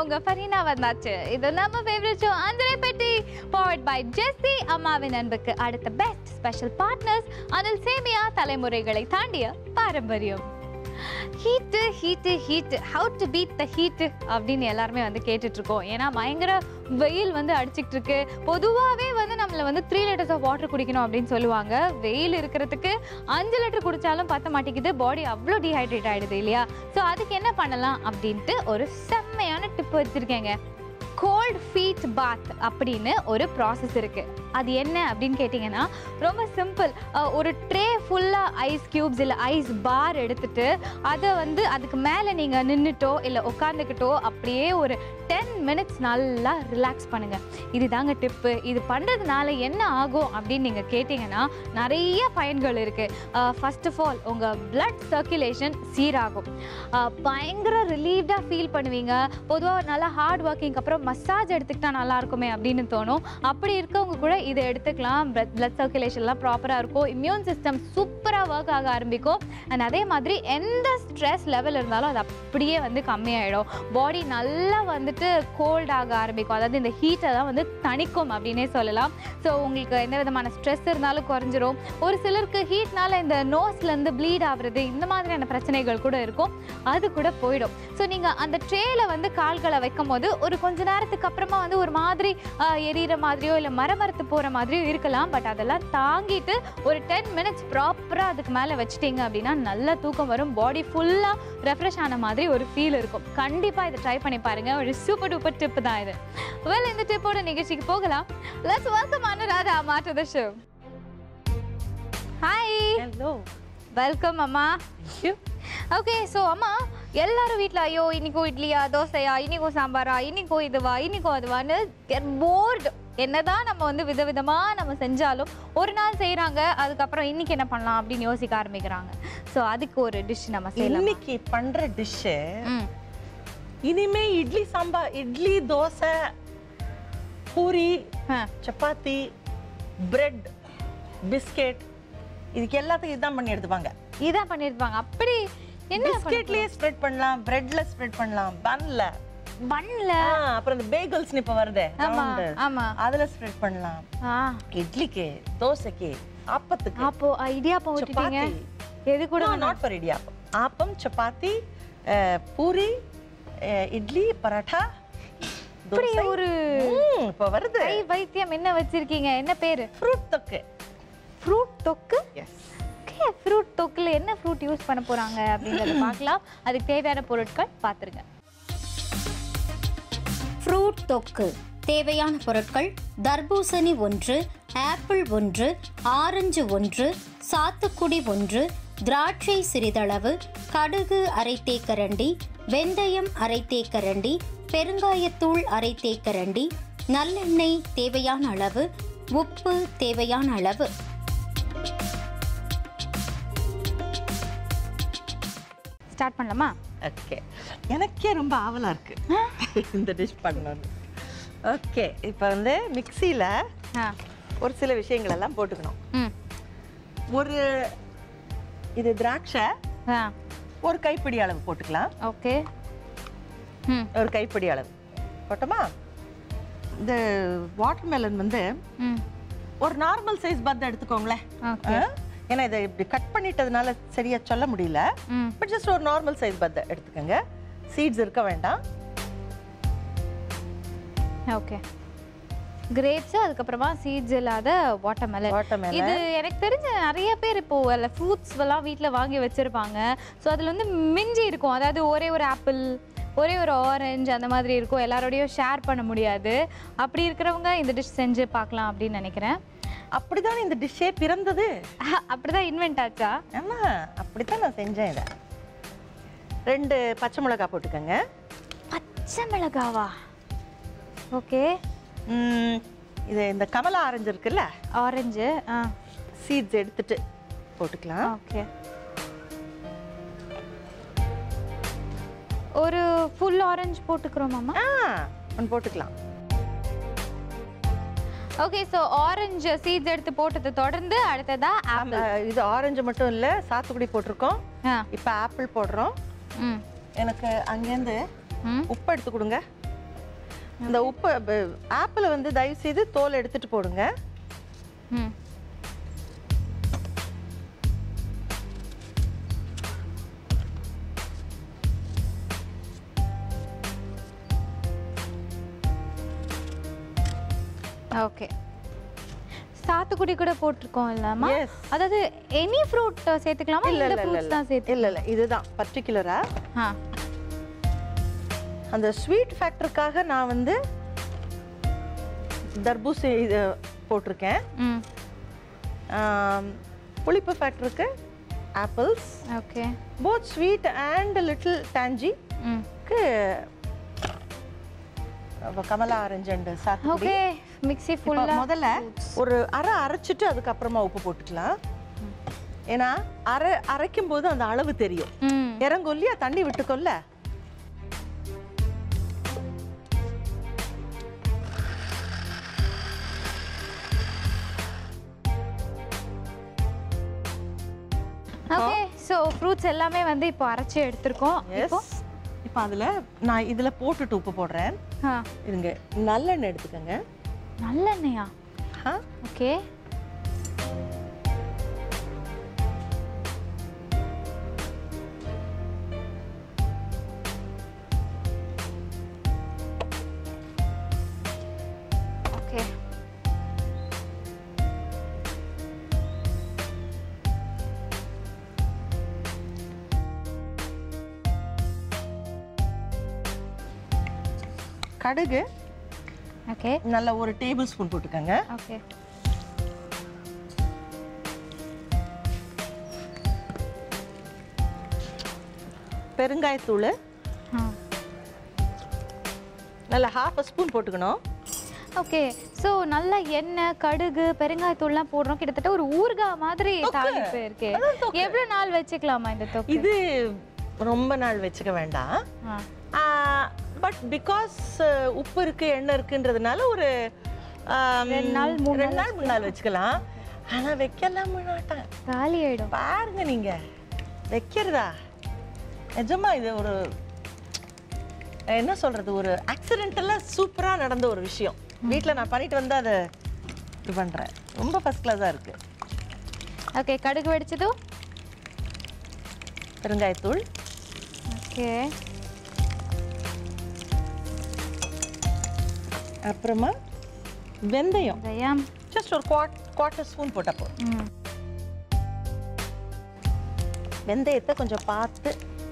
உங்க ஃபரீனா வந்தாச்சு இது நம்ம ஃபேவரட் ஷோ அஞ்சரை பெட்டி பவர்ட் பை ஜெஸ்ஸி அம்மாவின் அன்புக்கு அடுத்த பெஸ்ட் ஸ்பெஷல் பார்ட்னர்ஸ் அதில் சேமியா தலைமுறைகளை தாண்டிய பாரம்பரியம் heat heat heat how to beat the heat அப்படின்னு எல்லாருமே வந்து கேட்டுட்டு இருக்கோம் ஏன்னா பயங்கர வெயில் வந்து அடிச்சிட்டு இருக்கு பொதுவாகவே வந்து நம்மள வந்து த்ரீ லிட்டர்ஸ் ஆஃப் வாட்டர் குடிக்கணும் அப்படின்னு சொல்லுவாங்க வெயில் இருக்கிறதுக்கு அஞ்சு லிட்டர் குடிச்சாலும் பத்த மாட்டேங்குது பாடி அவ்வளோ டீஹைட்ரேட் ஆயிடுது இல்லையா ஸோ அதுக்கு என்ன பண்ணலாம் அப்படின்ட்டு ஒரு செம்மையான டிப் வச்சிருக்கேங்க கோல்ட் ஃபீட் பாத் அப்படின்னு ஒரு ப்ராசஸ் இருக்கு அது என்ன அப்படின்னு கேட்டிங்கன்னா ரொம்ப சிம்பிள் ஒரு ட்ரே ஃபுல்லாக ஐஸ் க்யூப்ஸ் இல்லை ஐஸ் பார் எடுத்துட்டு அதை வந்து அதுக்கு மேலே நீங்கள் நின்றுட்டோ இல்லை உட்காந்துக்கிட்டோ அப்படியே ஒரு டென் மினிட்ஸ் நல்லா ரிலாக்ஸ் பண்ணுங்க இதுதாங்க டிப்பு இது பண்ணுறதுனால என்ன ஆகும் அப்படின்னு நீங்கள் கேட்டிங்கன்னா நிறைய பயன்கள் இருக்குது ஃபர்ஸ்ட் ஆஃப் ஆல் உங்கள் blood சர்க்குலேஷன் சீராகும் அஹ், பயங்கர ரிலீவ்டாக ஃபீல் பண்ணுவீங்க பொதுவாக நல்லா ஹார்ட் ஒர்க்கிங் அப்புறம் மசாஜ் எடுத்துக்கிட்டா நல்லா இருக்குமே அப்படின்னு தோணும் அப்படி இருக்கவங்க கூட இதை எடுத்துக்கலாம் பிளட் சர்க்குலேஷன்லாம் ப்ராப்பராக இருக்கும் இம்யூன் சிஸ்டம் சூப்பராக ஒர்க் ஆக ஆரம்பிக்கும் அண்ட் அதே மாதிரி எந்த ஸ்ட்ரெஸ் லெவல் இருந்தாலும் அது அப்படியே வந்து கம்மியாயிடும் பாடி நல்லா வந்துட்டு கோல்ட் ஆக ஆரம்பிக்கும் அதாவது இந்த ஹீட்டை தான் வந்து தணிக்கும் அப்படின்னே சொல்லலாம் ஸோ உங்களுக்கு எந்த விதமான ஸ்ட்ரெஸ் இருந்தாலும் குறைஞ்சிரும் ஒரு சிலருக்கு ஹீட்னால இந்த நோஸ்லேருந்து ப்ளீட் ஆகுறது இந்த மாதிரியான பிரச்சனைகள் கூட இருக்கும் அது கூட போயிடும் ஸோ நீங்கள் அந்த ட்ரேல வந்து கால்களை வைக்கும் போது ஒரு கொஞ்ச நேரத்துக்கு அப்புறமா வந்து ஒரு மாதிரி ஆஹ், எரியிற மாதிரியோ இல்லை மரமரத்து போகிற மாதிரியோ இருக்கலாம் பட் அதெல்லாம் தாங்கிட்டு ஒரு டென் மினிட்ஸ் ப்ராப்பராக அதுக்கு மேலே வச்சிட்டீங்க அப்படின்னா நல்ல தூக்கம் வரும் பாடி ஃபுல்லாக ரெஃப்ரெஷ் ஆன மாதிரி ஒரு ஃபீல் இருக்கும் கண்டிப்பாக இதை ட்ரை பண்ணி பாருங்க ஒரு சூப்பர் டூப்பர் டிப் தான் இது வெல் இந்த டிப்போட நிகழ்ச்சிக்கு போகலாம் லெட்ஸ் வெல்கம் அனுராதா அம்மா to the show hi hello welcome அம்மா ஓகே ஸோ அம்மா எல்லாரும் வீட்டில் ஐயோ இன்னைக்கும் இட்லியா தோசையா இன்னைக்கும் சாம்பாரா இன்னைக்கும் இதுவா இன்னைக்கும் அதுவான்னு போர்டு என்னதான் நம்ம வந்து விதவிதமா நம்ம செஞ்சாலும் ஒரு நாள் செய்றாங்க அதுக்கப்புறம் இன்னைக்கு என்ன பண்ணலாம் அப்படின்னு யோசிக்க ஆரம்பிக்கிறாங்க ஸோ அதுக்கு ஒரு டிஷ் நம்ம செய்யலாம் இன்னைக்கு பண்ற டிஷ் ம் இனிமே இட்லி சாம்பார் இட்லி தோசை பூரி ஆ, சப்பாத்தி பிரெட் பிஸ்கெட் இதுக்கு எல்லாத்துக்கும் இதான் பண்ணி எடுத்துப்பாங்க இதான் பண்ணியிருப்பாங்க அப்படி என்ன பிஸ்கெட்லயே ஸ்ப்ரெட் பண்ணலாம் பிரெட்ல ஸ்ப்ரெட் பண்ணலாம் பன்ல பண்ணல அப்புறம் இந்த பேகல்ஸ் இப்ப வருதே ஆமா round. ஆமா அதுல ஸ்ப்ரெட் பண்ணலாம் ஆ இட்லிக்கு தோசைக்கு ஆப்பத்துக்கு அப்போ இடியாப்பம் விட்டுட்டீங்க சப்பாத்தி எது கூட நாட் ஃபார் இடியாப்பம் ஆப்பம் சப்பாத்தி அஹ், பூரி அஹ், இட்லி பரோட்டா இப்படி தோசை ஒரு ம், இப்ப வருது கை வைத்தியம் என்ன வச்சிருக்கீங்க என்ன பேரு ஃப்ரூட் தொக்கு ஃப்ரூட் தொக்கு எஸ் ஓகே ஃப்ரூட் தொக்குல என்ன ஃப்ரூட் யூஸ் பண்ண போறாங்க அப்படிங்கறத பார்க்கலாம் அதுக்கு தேவையான பொருட்கள் பார்த்துருங்க ஃப்ரூட் தொக்கு தேவையான பொருட்கள் தர்பூசணி ஒன்று ஆப்பிள் ஒன்று ஆரஞ்சு ஒன்று சாத்துக்குடி ஒன்று திராட்சை சிறிதளவு கடுகு அரை தேக்கரண்டி வெந்தயம் அரை தேக்கரண்டி பெருங்காயத்தூள் அரை தேக்கரண்டி நல்லெண்ணெய் தேவையான அளவு உப்பு தேவையான அளவு ஸ்டார்ட் பண்ணலாமா ஓகே எனக்கே ரொம்ப ஆவலா இருக்கு இந்த டிஷ் பண்ணணும் ஓகே இப்போ வந்து மிக்சியில் ஆ ஒரு சில விஷயங்கள் எல்லாம் போட்டுக்கணும் ம் ஒரு இது திராட்சை ஆ ஒரு கைப்பிடி அளவு போட்டுக்கலாம் ஓகே ம் ஒரு கைப்பிடி அளவு போட்டோமா இந்த வாட்டர்மெலன் வந்து ம் ஒரு நார்மல் சைஸ் பத்தை எடுத்துக்கோங்களேன் ஓகே ஆ? ஏன்னா இதை இப்படி கட் பண்ணிட்டதுனால சரியா சொல்ல முடியல ம் பட் ஜஸ்ட் ஒரு நார்மல் சைஸ் பத்தை எடுத்துக்கோங்க சீட்ஸ் இருக்க வேண்டாம் ஓகே கிரேப்ஸ் அதுக்கப்புறமா சீட்ஸ் இல்லாத வாட்டர்மெலன் வாட்டர்மெலன் இது எனக்கு தெரிஞ்ச நிறைய பேர் இப்போ அல்ல ஃப்ரூட்ஸ் எல்லாம் வீட்டில் வாங்கி வச்சிருப்பாங்க ஸோ அதில் வந்து மிஞ்சி இருக்கும் அதாவது ஒரே ஒரு ஆப்பிள் ஒரே ஒரு ஆரஞ்சு அந்த மாதிரி இருக்கும் எல்லாரோடையும் ஷேர் பண்ண முடியாது அப்படி இருக்கிறவங்க இந்த டிஷ் செஞ்சு பார்க்கலாம் அப்படின்னு நினைக்கிறேன் அப்படிதான் இந்த டிஷ்ஷே பிறந்தது அப்படிதான் இன்வென்ட் ஆச்சா ஆமா அப்படித்தான் நான் செஞ்சேன் இதை ரெண்டு பச்சை மிளகாய் போட்டுக்கோங்க பச்சை மிளகாவா ஓகே ம், இது இந்த கமலா ஆரஞ்சு இருக்குல்ல ஆரஞ்சு ஆ சீட்ஸ் எடுத்துட்டு போட்டுக்கலாம் ஓகே ஒரு ஃபுல் ஆரஞ்சு போட்டுக்கிறோமாம்மா ஆ ஒன்று போட்டுக்கலாம் ஓகே ஸோ ஆரஞ்சு சீட்ஸ் எடுத்து போட்டது தொடர்ந்து அடுத்ததா ஆமா, ஆப்பிள் இது ஆரஞ்சு மட்டும் இல்லை சாத்துக்குடி போட்டிருக்கோம் ஆ இப்போ ஆப்பிள் போடுறோம் ம் எனக்கு அங்கேருந்து ம் உப்பு எடுத்து கொடுங்க இந்த உப்பு ஆப்பிளை வந்து தயவு செய்து தோல் எடுத்துட்டு போடுங்க ம் ஓகே சாத்துக்குடி கூட போட்டிருக்கோம் இல்லாமா Yes. அதாவது எனி ஃப்ரூட் சேர்த்துக்கலாமா இல்ல இந்த இல்ல இல்ல ஃப்ரூட்ஸ் இல்ல தான் சேர்த்து இல்ல இல்ல இதுதான் பர்டிகுலரா ஆ அந்த ஸ்வீட் ஃபேக்டருக்காக நான் வந்து தர்பூசணி இது போட்டிருக்கேன் ம் ஆம், புளிப்பு ஃபேக்டருக்கு apples okay both sweet and little டேஞ்சிக்கு ம் கமலா ஆரஞ்சு அண்ட் சாத்துக்குடி ஓகே மிக்ஸி இப்போ ஃபுல்லா முதல்ல ஒரு அரை அரைச்சிட்டு அதுக்கப்புறமா உப்பு போட்டுக்கலாம் ஏன்னா அரை அரைக்கும் போது அந்த அளவு தெரியும் ம் இறங்கொல்லியா தண்ணி விட்டுக்கொள்ள ஓகே சோ ஃப்ரூட்ஸ் எல்லாமே வந்து இப்போ அரைச்சு எடுத்திருக்கோம் இப்போ எஸ் இப்போ அதில் நான் இதில் போட்டுட்டு உப்பு போடுறேன் ஆ இருங்க நல்லெண்ணெய் எடுத்துக்கோங்க நல்லெண்ணெயா ஆ ஓகே ஓகே கடுகு ஓகே நல்ல ஒரு டேபிள் ஸ்பூன் போட்டுக்கோங்க ஓகே பெருங்காயத்தூள் ஆ நல்ல ஹாஃப் ஸ்பூன் போட்டுக்கணும் ஓகே சோ நல்ல எண்ணெய் கடுகு பெருங்காயத்தூள்லாம் போடுறோம் கிட்டத்தட்ட ஒரு ஊறுகாய் மாதிரி தாளிப்பு இருக்கு எவ்வளவு நாள் வச்சுக்கலாமா இந்த தொக்கு இது ரொம்ப நாள் வச்சுக்க வேண்டாம் ஆ பட் பிகாஸ் உப்பு இருக்கு எண்ணெய் இருக்குன்றதுனால ஒரு ஆம், ரெண்டு நாள், மூணு ரெண்டு நாள் மூணு நாள் வச்சுக்கலாம் ஆனா வைக்கலாம் மாட்டேன் காலி ஆயிடும் பாருங்க நீங்க வைக்கிறதா நிஜமா இது ஒரு என்ன சொல்றது ஒரு ஆக்சிடென்டலா சூப்பரா நடந்த ஒரு விஷயம் வீட்ல நான் பண்ணிட்டு வந்து அதை இது பண்றேன் ரொம்ப ஃபர்ஸ்ட் கிளாஸா இருக்கு ஓகே கடுகு வெடிச்சதும் பெருங்காயத்தூள் ஓகே அப்புறமா வெந்தயம் வெந்தயம் ஜஸ்ட் ஒரு குவாட் குவார்ட்டர் ஸ்பூன் போட்டா போதும் ம் வெந்தயத்தை கொஞ்சம் பார்த்து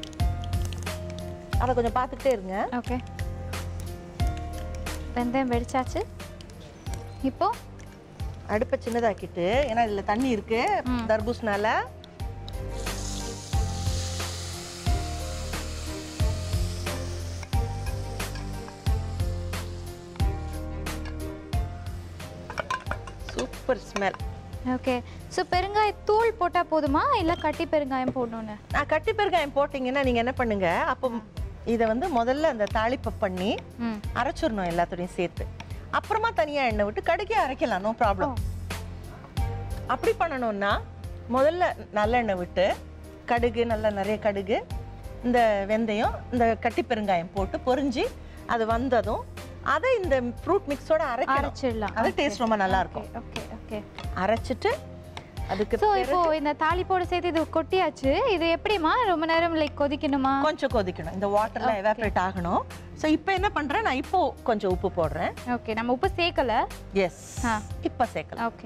அதை கொஞ்சம் பார்த்துக்கிட்டே இருங்க ஓகே வெந்தயம் வெடிச்சாச்சு இப்போ அடுப்பை சின்னதாக்கிட்டு ஏன்னா இதுல தண்ணி இருக்கு ம். தர்பூஸ்னால சூப்பர் ஸ்மெல் ஓகே ஸோ பெருங்காய தூள் போட்டா போதுமா இல்ல கட்டி பெருங்காயம் போடணும்னு நான் கட்டி பெருங்காயம் போட்டிங்கன்னா நீங்க என்ன பண்ணுங்க அப்போ இதை வந்து முதல்ல அந்த தாளிப்பை பண்ணி ம் அரைச்சிடணும் எல்லாத்தோடையும் சேர்த்து அப்புறமா தனியா எண்ணெய் விட்டு கடுக்கே அரைக்கலாம் நோ ப்ராப்ளம் அப்படி பண்ணணும்னா முதல்ல நல்லெண்ணெய் விட்டு கடுகு நல்லா நிறைய கடுகு இந்த வெந்தயம் இந்த கட்டி பெருங்காயம் போட்டு பொரிஞ்சு அது வந்ததும் அதை இந்த ஃப்ரூட் மிக்ஸோட அரைக்கணும் அரைச்சிடலாம் அது டேஸ்ட் ரொம்ப நல்லா இருக்கும் ஓகே ஓகே அரைச்சிட்டு அதுக்கு ஸோ இப்போ இந்த தாளிப்போட சேர்த்து இது கொட்டியாச்சு இது எப்படிமா ரொம்ப நேரம் லைக் கொதிக்கணுமா கொஞ்சம் கொதிக்கணும் இந்த வாட்டர்ல எவாபரேட் ஆகணும் ஸோ இப்போ என்ன பண்றேன் நான் இப்போ கொஞ்சம் உப்பு போடுறேன் ஓகே நம்ம உப்பு சேர்க்கல எஸ் ஆ. இப்போ சேர்க்கலாம் ஓகே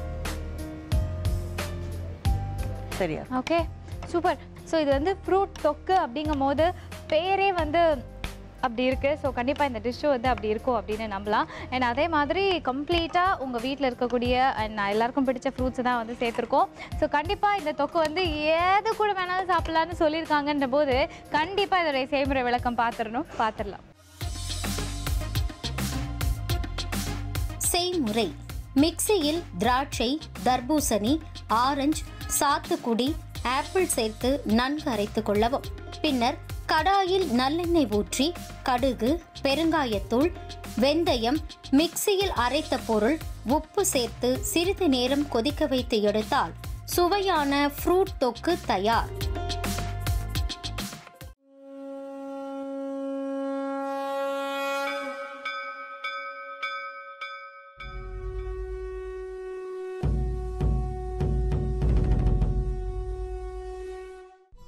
சரியா ஓகே சூப்பர் ஸோ இது வந்து ஃப்ரூட் தொக்கு அப்படிங்கும் போது பேரே வந்து அப்படி இருக்கு ஸோ கண்டிப்பாக இந்த டிஷ்ஷு வந்து அப்படி இருக்கும் அப்படின்னு நம்பலாம் அண்ட் அதே மாதிரி கம்ப்ளீட்டாக உங்கள் வீட்டில் இருக்கக்கூடிய and நான் எல்லாருக்கும் பிடிச்ச ஃப்ரூட்ஸ் தான் வந்து சேர்த்துருக்கோம் ஸோ கண்டிப்பாக இந்த தொக்கு வந்து ஏது கூட வேணாலும் சாப்பிட்லான்னு சொல்லியிருக்காங்கன்ற போது கண்டிப்பாக இதோடைய செய்முறை விளக்கம் பார்த்துடணும் பார்த்துடலாம் செய்முறை மிக்சியில் திராட்சை தர்பூசணி ஆரஞ்சு சாத்துக்குடி ஆப்பிள் சேர்த்து நன்கு அரைத்து கொள்ளவும் பின்னர் கடாயில் நல்லெண்ணெய் ஊற்றி கடுகு பெருங்காயத்தூள் வெந்தயம் மிக்சியில் அரைத்த பொருள் உப்பு சேர்த்து சிறிது நேரம் கொதிக்க வைத்து எடுத்தால் சுவையான ஃப்ரூட் தொக்கு தயார்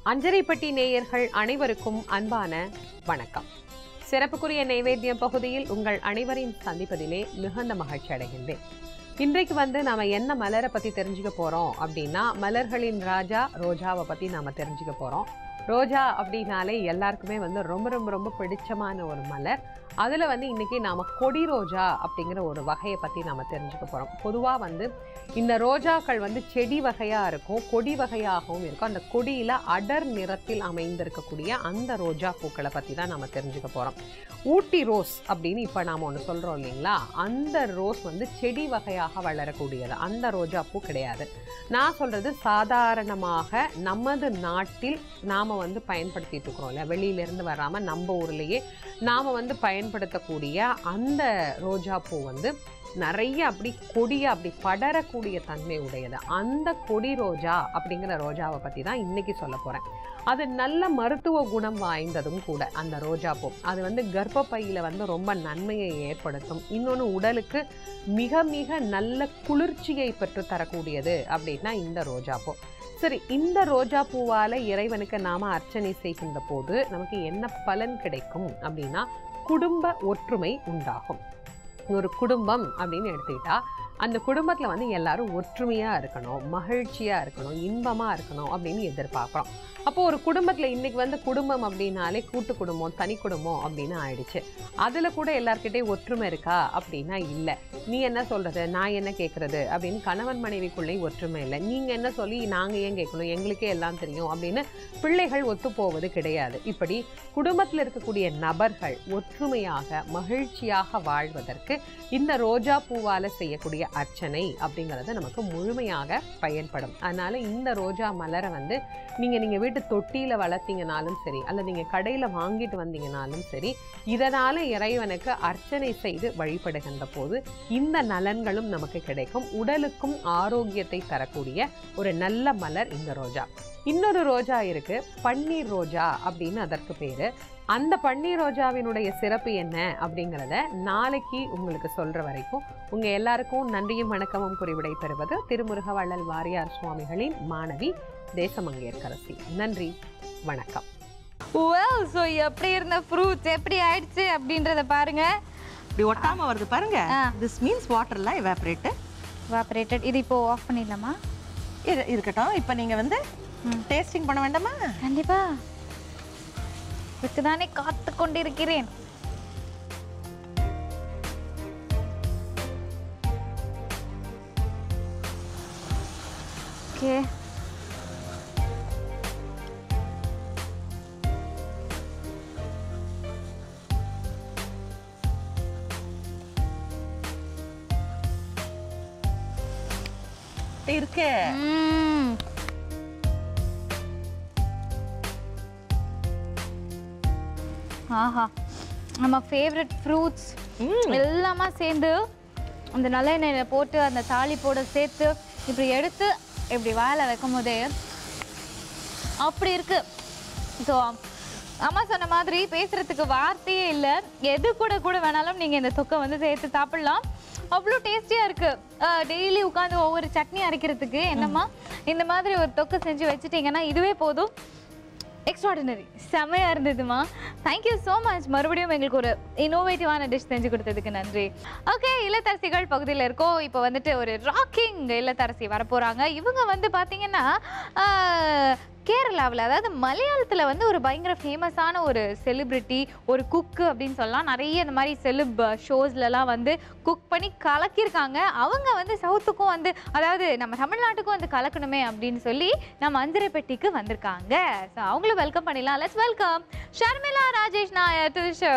அஞ்சரைப்பட்டி நேயர்கள் அனைவருக்கும் அன்பான வணக்கம் சிறப்புக்குரிய நைவேத்தியம் பகுதியில் உங்கள் அனைவரையும் சந்திப்பதிலே மிகுந்த மகிழ்ச்சி அடைகின்றேன் இன்றைக்கு வந்து நாம என்ன மலரை பத்தி தெரிஞ்சுக்க போறோம் அப்படின்னா மலர்களின் ராஜா ரோஜாவை பத்தி நாம தெரிஞ்சுக்க போறோம் ரோஜா அப்படின்னாலே எல்லாருக்குமே வந்து ரொம்ப ரொம்ப ரொம்ப பிடிச்சமான ஒரு மலர் அதுல வந்து இன்னைக்கு நாம கொடி ரோஜா அப்படிங்கிற ஒரு வகையை பத்தி நாம தெரிஞ்சுக்க போறோம் பொதுவா வந்து இந்த ரோஜாக்கள் வந்து செடி வகையா இருக்கும் கொடி வகையாகவும் இருக்கும் அந்த கொடியில அடர் நிறத்தில் அமைந்திருக்கக்கூடிய அந்த ரோஜா பூக்களை பத்தி தான் நாம தெரிஞ்சுக்க போறோம் ஊட்டி ரோஸ் அப்படின்னு இப்ப நாம ஒன்று சொல்றோம் இல்லைங்களா அந்த ரோஸ் வந்து செடி வகையாக வளரக்கூடியது அந்த ரோஜா பூ கிடையாது நான் சொல்றது சாதாரணமாக நமது நாட்டில் நாம வந்து பயன்படுத்திட்டு இருக்கிறோம் இல்லையா வெளியில இருந்து வராம நம்ம ஊர்லயே நாம வந்து பயன்படுத்தக்கூடிய அந்த ரோஜா பூ வந்து நிறைய அப்படி கொடிய அப்படி படரக்கூடிய தன்மை உடையது அந்த கொடி ரோஜா அப்படிங்கிற ரோஜாவை பத்தி தான் இன்னைக்கு சொல்ல போறேன் அது நல்ல மருத்துவ குணம் வாய்ந்ததும் கூட அந்த ரோஜா பூ அது வந்து கர்ப்பப்பையில வந்து ரொம்ப நன்மையை ஏற்படுத்தும் இன்னொன்று உடலுக்கு மிக மிக நல்ல குளிர்ச்சியை பெற்று தரக்கூடியது அப்படின்னா இந்த ரோஜா பூ சரி இந்த ரோஜா பூவால இறைவனுக்கு நாம அர்ச்சனை செய்கின்ற போது நமக்கு என்ன பலன் கிடைக்கும் அப்படின்னா குடும்ப ஒற்றுமை உண்டாகும் ஒரு குடும்பம் அப்படின்னு எடுத்துக்கிட்டா அந்த குடும்பத்துல வந்து எல்லாரும் ஒற்றுமையா இருக்கணும் மகிழ்ச்சியா இருக்கணும் இன்பமா இருக்கணும் அப்படின்னு எதிர்பார்க்கிறோம் அப்போ ஒரு குடும்பத்துல இன்னைக்கு வந்து குடும்பம் அப்படின்னாலே கூட்டு குடும்பம் தனி குடும்பம் அப்படின்னு ஆயிடுச்சு அதுல கூட எல்லார்கிட்டயும் ஒற்றுமை இருக்கா அப்படின்னா இல்ல நீ என்ன சொல்றது நான் என்ன கேட்கறது அப்படின்னு கணவன் மனைவிக்குள்ளே ஒற்றுமை இல்லை நீங்க என்ன சொல்லி நாங்க ஏன் கேட்கணும் எங்களுக்கே எல்லாம் தெரியும் அப்படின்னு பிள்ளைகள் ஒத்து போவது கிடையாது இப்படி குடும்பத்தில் இருக்கக்கூடிய நபர்கள் ஒற்றுமையாக மகிழ்ச்சியாக வாழ்வதற்கு இந்த ரோஜா பூவால செய்யக்கூடிய அர்ச்சனை அப்படிங்கிறது நமக்கு முழுமையாக பயன்படும் அதனால இந்த ரோஜா மலரை வந்து நீங்க நீங்க வீட்டு தொட்டியில வளர்த்தீங்கனாலும் சரி அல்லது நீங்க கடையில வாங்கிட்டு வந்தீங்கனாலும் சரி இதனால இறைவனுக்கு அர்ச்சனை செய்து வழிபடுகின்ற போது இந்த நலன்களும் நமக்கு கிடைக்கும் உடலுக்கும் ஆரோக்கியத்தை தரக்கூடிய ஒரு நல்ல மலர் இந்த ரோஜா இன்னொரு ரோஜா இருக்கு பன்னீர் ரோஜா அப்படின்னு அதற்கு பேரு அந்த பன்னீர் ரோஜாவினுடைய சிறப்பு என்ன அப்படிங்கிறத நாளைக்கு உங்களுக்கு சொல்ற வரைக்கும் உங்க எல்லாருக்கும் நன்றியும் வணக்கமும் குறிவிடை பெறுவது திருமுருக வள்ளல் வாரியார் சுவாமிகளின் மாணவி தேசமங்கேற்கரசி நன்றி வணக்கம் வெல் ஸோ எப்படி இருந்த ஃப்ரூட்ஸ் எப்படி ஆயிடுச்சு அப்படின்றத பாருங்க இப்படி ஒட்டாம வருது பாருங்க ஆ. திஸ் மீன்ஸ் வாட்டர்ல எவாபரேட் வாப்பரேட்டட் இது இப்போ ஆஃப் பண்ணிடலாமா இருக்கட்டும் இப்போ நீங்க வந்து ம். டேஸ்டிங் பண்ண வேண்டாமா கண்டிப்பா இதுக்குதானே காத்து கொண்டிருக்கிறேன் ஓகே இருக்கு ம் ஆஹா நம்ம ஃபேவரட் ஃப்ரூட்ஸ் ம். எல்லாமே சேர்ந்து அந்த நல்லெண்ணெயில் போட்டு அந்த தாளிப்போட சேர்த்து இப்படி எடுத்து இப்படி வாயில் வைக்கும் போதே அப்படி இருக்கு ஸோ அம்மா சொன்ன மாதிரி பேசுறதுக்கு வார்த்தையே இல்லை எது கூட கூட வேணாலும் நீங்கள் இந்த தொக்கை வந்து சேர்த்து சாப்பிடலாம் அவ்வளோ டேஸ்டியாக இருக்கு டெய்லி உட்காந்து ஒவ்வொரு சட்னி அரைக்கிறதுக்கு என்னம்மா இந்த மாதிரி ஒரு தொக்கை செஞ்சு வச்சுட்டீங்கன்னா இதுவே போதும் எக்ஸ்ட்ராடினரி செமையா இருந்ததுமா தேங்க்யூ ஸோ மச் மறுபடியும் எங்களுக்கு ஒரு இன்னோவேட்டிவான டிஷ் செஞ்சு கொடுத்ததுக்கு நன்றி ஓகே இல்லத்தரசிகள் பகுதியில் இருக்கோம் இப்போ வந்துட்டு ஒரு ராக்கிங் இல்லத்தரசி வரப்போகிறாங்க இவங்க வந்து பார்த்தீங்கன்னா கேரளாவில் அதாவது மலையாளத்தில் வந்து ஒரு பயங்கர ஃபேமஸான ஒரு செலிப்ரிட்டி ஒரு குக்கு அப்படின்னு சொல்லலாம் நிறைய இந்த மாதிரி செலிப் ஷோஸ்லலாம் வந்து குக் பண்ணி கலக்கியிருக்காங்க அவங்க வந்து சவுத்துக்கும் வந்து அதாவது நம்ம தமிழ்நாட்டுக்கும் வந்து கலக்கணுமே அப்படின்னு சொல்லி நம்ம அஞ்சரை பெட்டிக்கு வந்திருக்காங்க ஸோ அவங்களும் வெல்கம் பண்ணிடலாம் let's welcome Sharmila Rajesh Nair to show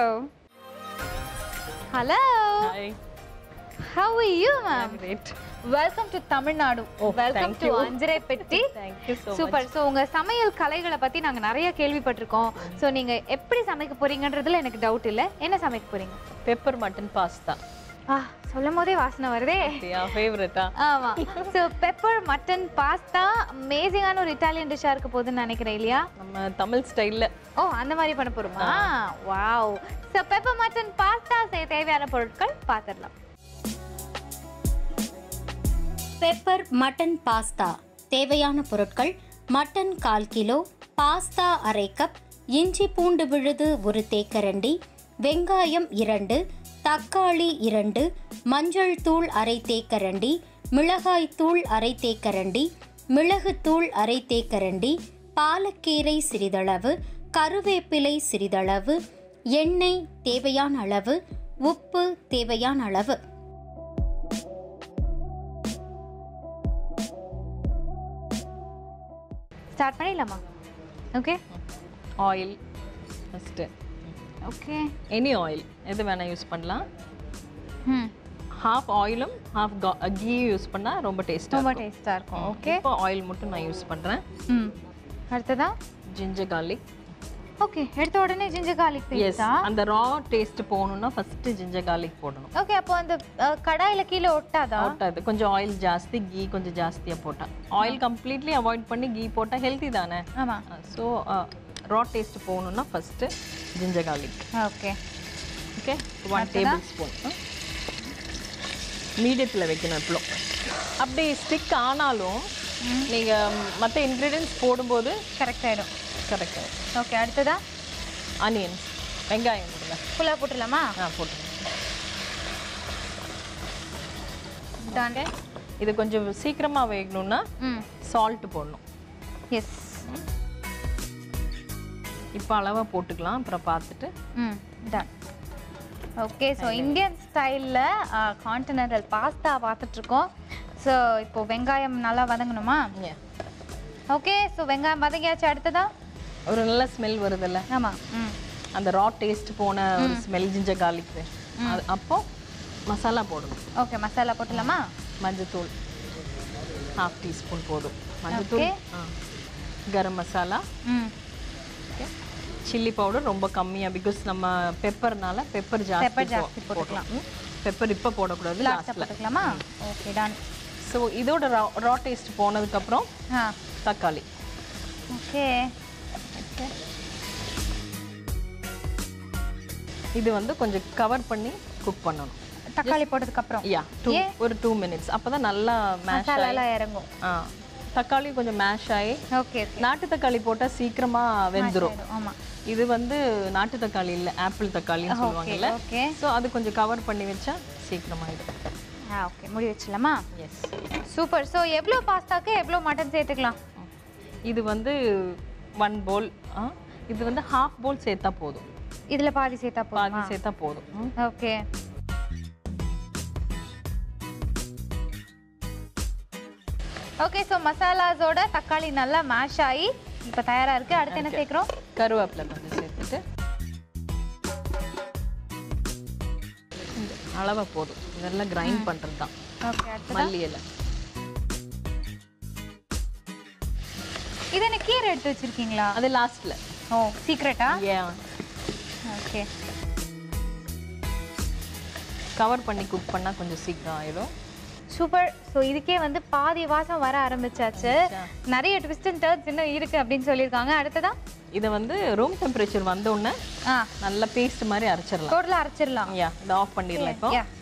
hello how are you ma'am Great. Welcome to Tamil Nadu Oh, welcome thank to you. அஞ்சரை பெட்டி Thank you so super so உங்க சமையல் கலைகளை பத்தி நாங்க நிறைய கேள்விப்பட்டிருக்கோம் ஸோ நீங்க எப்படி சமைக்க போறீங்கன்றதுல எனக்கு டவுட் இல்ல என்ன சமைக்க போறீங்க much. Pepper mutton pasta. ஆ சொல்லும் போதே வாசனை வருதே Yeah, favorite. ஆ? ஆமா ஸோ பெப்பர் மட்டன் பாஸ்தா அமேசிங்கான ஒரு இட்டாலியன் டிஷ்ஷா இருக்க போகுதுன்னு நினைக்கிறேன் இல்லையா நம்ம தமிழ் ஸ்டைல்ல ஓ அந்த மாதிரி பண்ண போறோமா wow so pepper mutton pasta செய்ய தேவையான பொருட்கள் பார்த்துடலாம் பெப்பர் மட்டன் பாஸ்தா தேவையான பொருட்கள் மட்டன் கால் கிலோ பாஸ்தா அரை கப் இஞ்சி பூண்டு விழுது ஒரு தேக்கரண்டி வெங்காயம் இரண்டு தக்காளி இரண்டு மஞ்சள் தூள் அரை தேக்கரண்டி மிளகாய் தூள் அரை தேக்கரண்டி மிளகுத்தூள் அரை தேக்கரண்டி பாலக்கீரை சிறிதளவு கருவேப்பிலை சிறிதளவு எண்ணெய் தேவையான அளவு உப்பு தேவையான அளவு ஸ்டார்ட் பண்ணிடலாமா okay oil first okay any oil எது வேணால் யூஸ் பண்ணலாம் ம் ஹாஃப் ஆயிலும் ஹாஃப் கீ யூஸ் பண்ணால் ரொம்ப டேஸ்ட்டாக ரொம்ப இருக்கும் டேஸ்ட்டாக இருக்கும் ஓகே இப்போ ஆயில் மட்டும் நான் யூஸ் பண்ணுறேன் ம் அடுத்ததா ஜிஞ்சர் garlic ஓகே எடுத்த உடனே ஜிஞ்சர் garlic எஸ் பேஸ்டா அந்த ரா டேஸ்ட் போகணுன்னா ஃபஸ்ட்டு ஜிஞ்சர் garlic போடணும் ஓகே அப்போ அந்த அஹ், கடாயில கீழே ஒட்டாதா ஒட்டாது கொஞ்சம் ஆயில் ஜாஸ்தி கீ கொஞ்சம் ஜாஸ்தியாக போட்டால் ஆயில் கம்ப்ளீட்லி அவாய்ட் பண்ணி கீ போட்டால் ஹெல்த்தி தானே ஆமா ஸோ ரா டேஸ்ட் போகணுன்னா first ginger garlic okay okay one tablespoon மீடியத்தில் வைக்கணும் இப்போ அப்படி ஸ்டிக் ஆனாலும் நீங்கள் மற்ற இன்க்ரீடியன்ஸ் போடும்போது கரெக்ட் ஆயிடும் கரெக்டாக ஓகே அடுத்ததா ஆனியன்ஸ் வெங்காயம் கொடுங்க ஃபுல்லாக போட்டுடலாமா ஆ போட்டுருங்க டான் இது கொஞ்சம் சீக்கிரமாக வேகணும்னா ம் சால்ட் போடணும் எஸ் இப்போ அளவாக போட்டுக்கலாம் அப்புறம் பார்த்துட்டு ம் டன் ஓகே ஸோ இந்தியன் ஸ்டைலில் கான்டினென்டல் பாஸ்தா பார்த்துட்ருக்கோம் ஸோ இப்போ வெங்காயம் நல்லா வதங்கணுமா Yeah. ஓகே ஸோ வெங்காயம் வதங்கியாச்சு அடுத்ததா ஒரு நல்ல ஸ்மெல் வருதுல்ல ஆமாம் ம் அந்த ரா டேஸ்ட் போன ஒரு ஸ்மெல் ஜிஞ்சர் garlic அது அப்போ மசாலா போடணும் ஓகே மசாலா போட்டுடலாமா மஞ்சத்தூள் ஹாஃப் டீஸ்பூன் போதும் மஞ்சத்தூள் ஆ கரம் மசாலா ம் ஓகே சில்லி பவுடர் ரொம்ப கம்மியாக பிகாஸ் நம்ம பெப்பர்னால பெப்பர் ஜாஸ்தி Pepper ஜாஸ்தி போட்டுக்கலாம். பெப்பர் இப்போ போடக்கூடாது லாஸ்ட்டாக லாஸ்ட்டில் போட்டுக்கலாமா ஓகே டன் ஸோ இதோட ரா ரா டேஸ்ட் போனதுக்கப்புறம் ஆ தக்காளி ஓகே இது வந்து கொஞ்சம் கவர் பண்ணி குக் பண்ணணும் தக்காளி போட்டதுக்கப்புறம் யா டூ ஒரு டூ மினிட்ஸ் அப்போ தான் நல்லா மேஷ் ஆகி மசாலாலாம் இறங்கும் ஆ தக்காளி கொஞ்சம் மேஷ் ஆகி ஓகே ஓகே நாட்டு தக்காளி போட்டால் சீக்கிரமாக வெந்துடும் ஆமாம் இது வந்து நாட்டு தக்காளி இல்லை ஆப்பிள் தக்காளின்னு சொல்லுவாங்கல்ல ஓகே ஸோ அது கொஞ்சம் கவர் பண்ணி வச்சா சீக்கிரமாயிடும் ஆ ஓகே முடி வச்சிடலாமா எஸ் சூப்பர் ஸோ எவ்வளோ பாஸ்தாக்கு எவ்வளோ மட்டன் சேர்த்துக்கலாம் இது வந்து ஒன் போல் இது வந்து ஹாஃப் போல் சேர்த்தா போதும் இதில் பாதி சேர்த்தா பாதி போதுமா சேர்த்தா போதும் ம். ஓகே ஓகே ஸோ மசாலாஸோட தக்காளி நல்லா மேஷ் ஆகி இப்போ தயாராக இருக்குது அடுத்து என்ன சேர்க்குறோம் கருவேப்பிலை கொஞ்சம் சேர்த்துட்டு இந்த அளவை போதும் இதெல்லாம் கிரைண்ட் பண்ணுறது தான் ஓகே அடுத்து மல்லி இலை இது என்ன கீரை எடுத்து வச்சிருக்கீங்களா அது லாஸ்ட்டில் ஓ சீக்ரெட்டா ஏன் ஓகே கவர் பண்ணி குக் பண்ணால் கொஞ்சம் சீக்கிரம் ஆயிடும் சூப்பர் ஸோ இதுக்கே வந்து பாதி வாசம் வர ஆரம்பிச்சாச்சு நிறைய ட்விஸ்ட் அண்ட் டர்ன்ஸ் இன்னும் இருக்கு அப்படின்னு சொல்லியிருக்காங்க அடுத்ததா இதை வந்து ரூம் டெம்பரேச்சர் வந்த உடனே ஆ நல்லா பேஸ்ட் மாதிரி அரைச்சிடலாம் டோட்டலாக அரைச்சிடலாம் யா இதை ஆஃப் பண்ணிடலாம் இப்போ Yeah.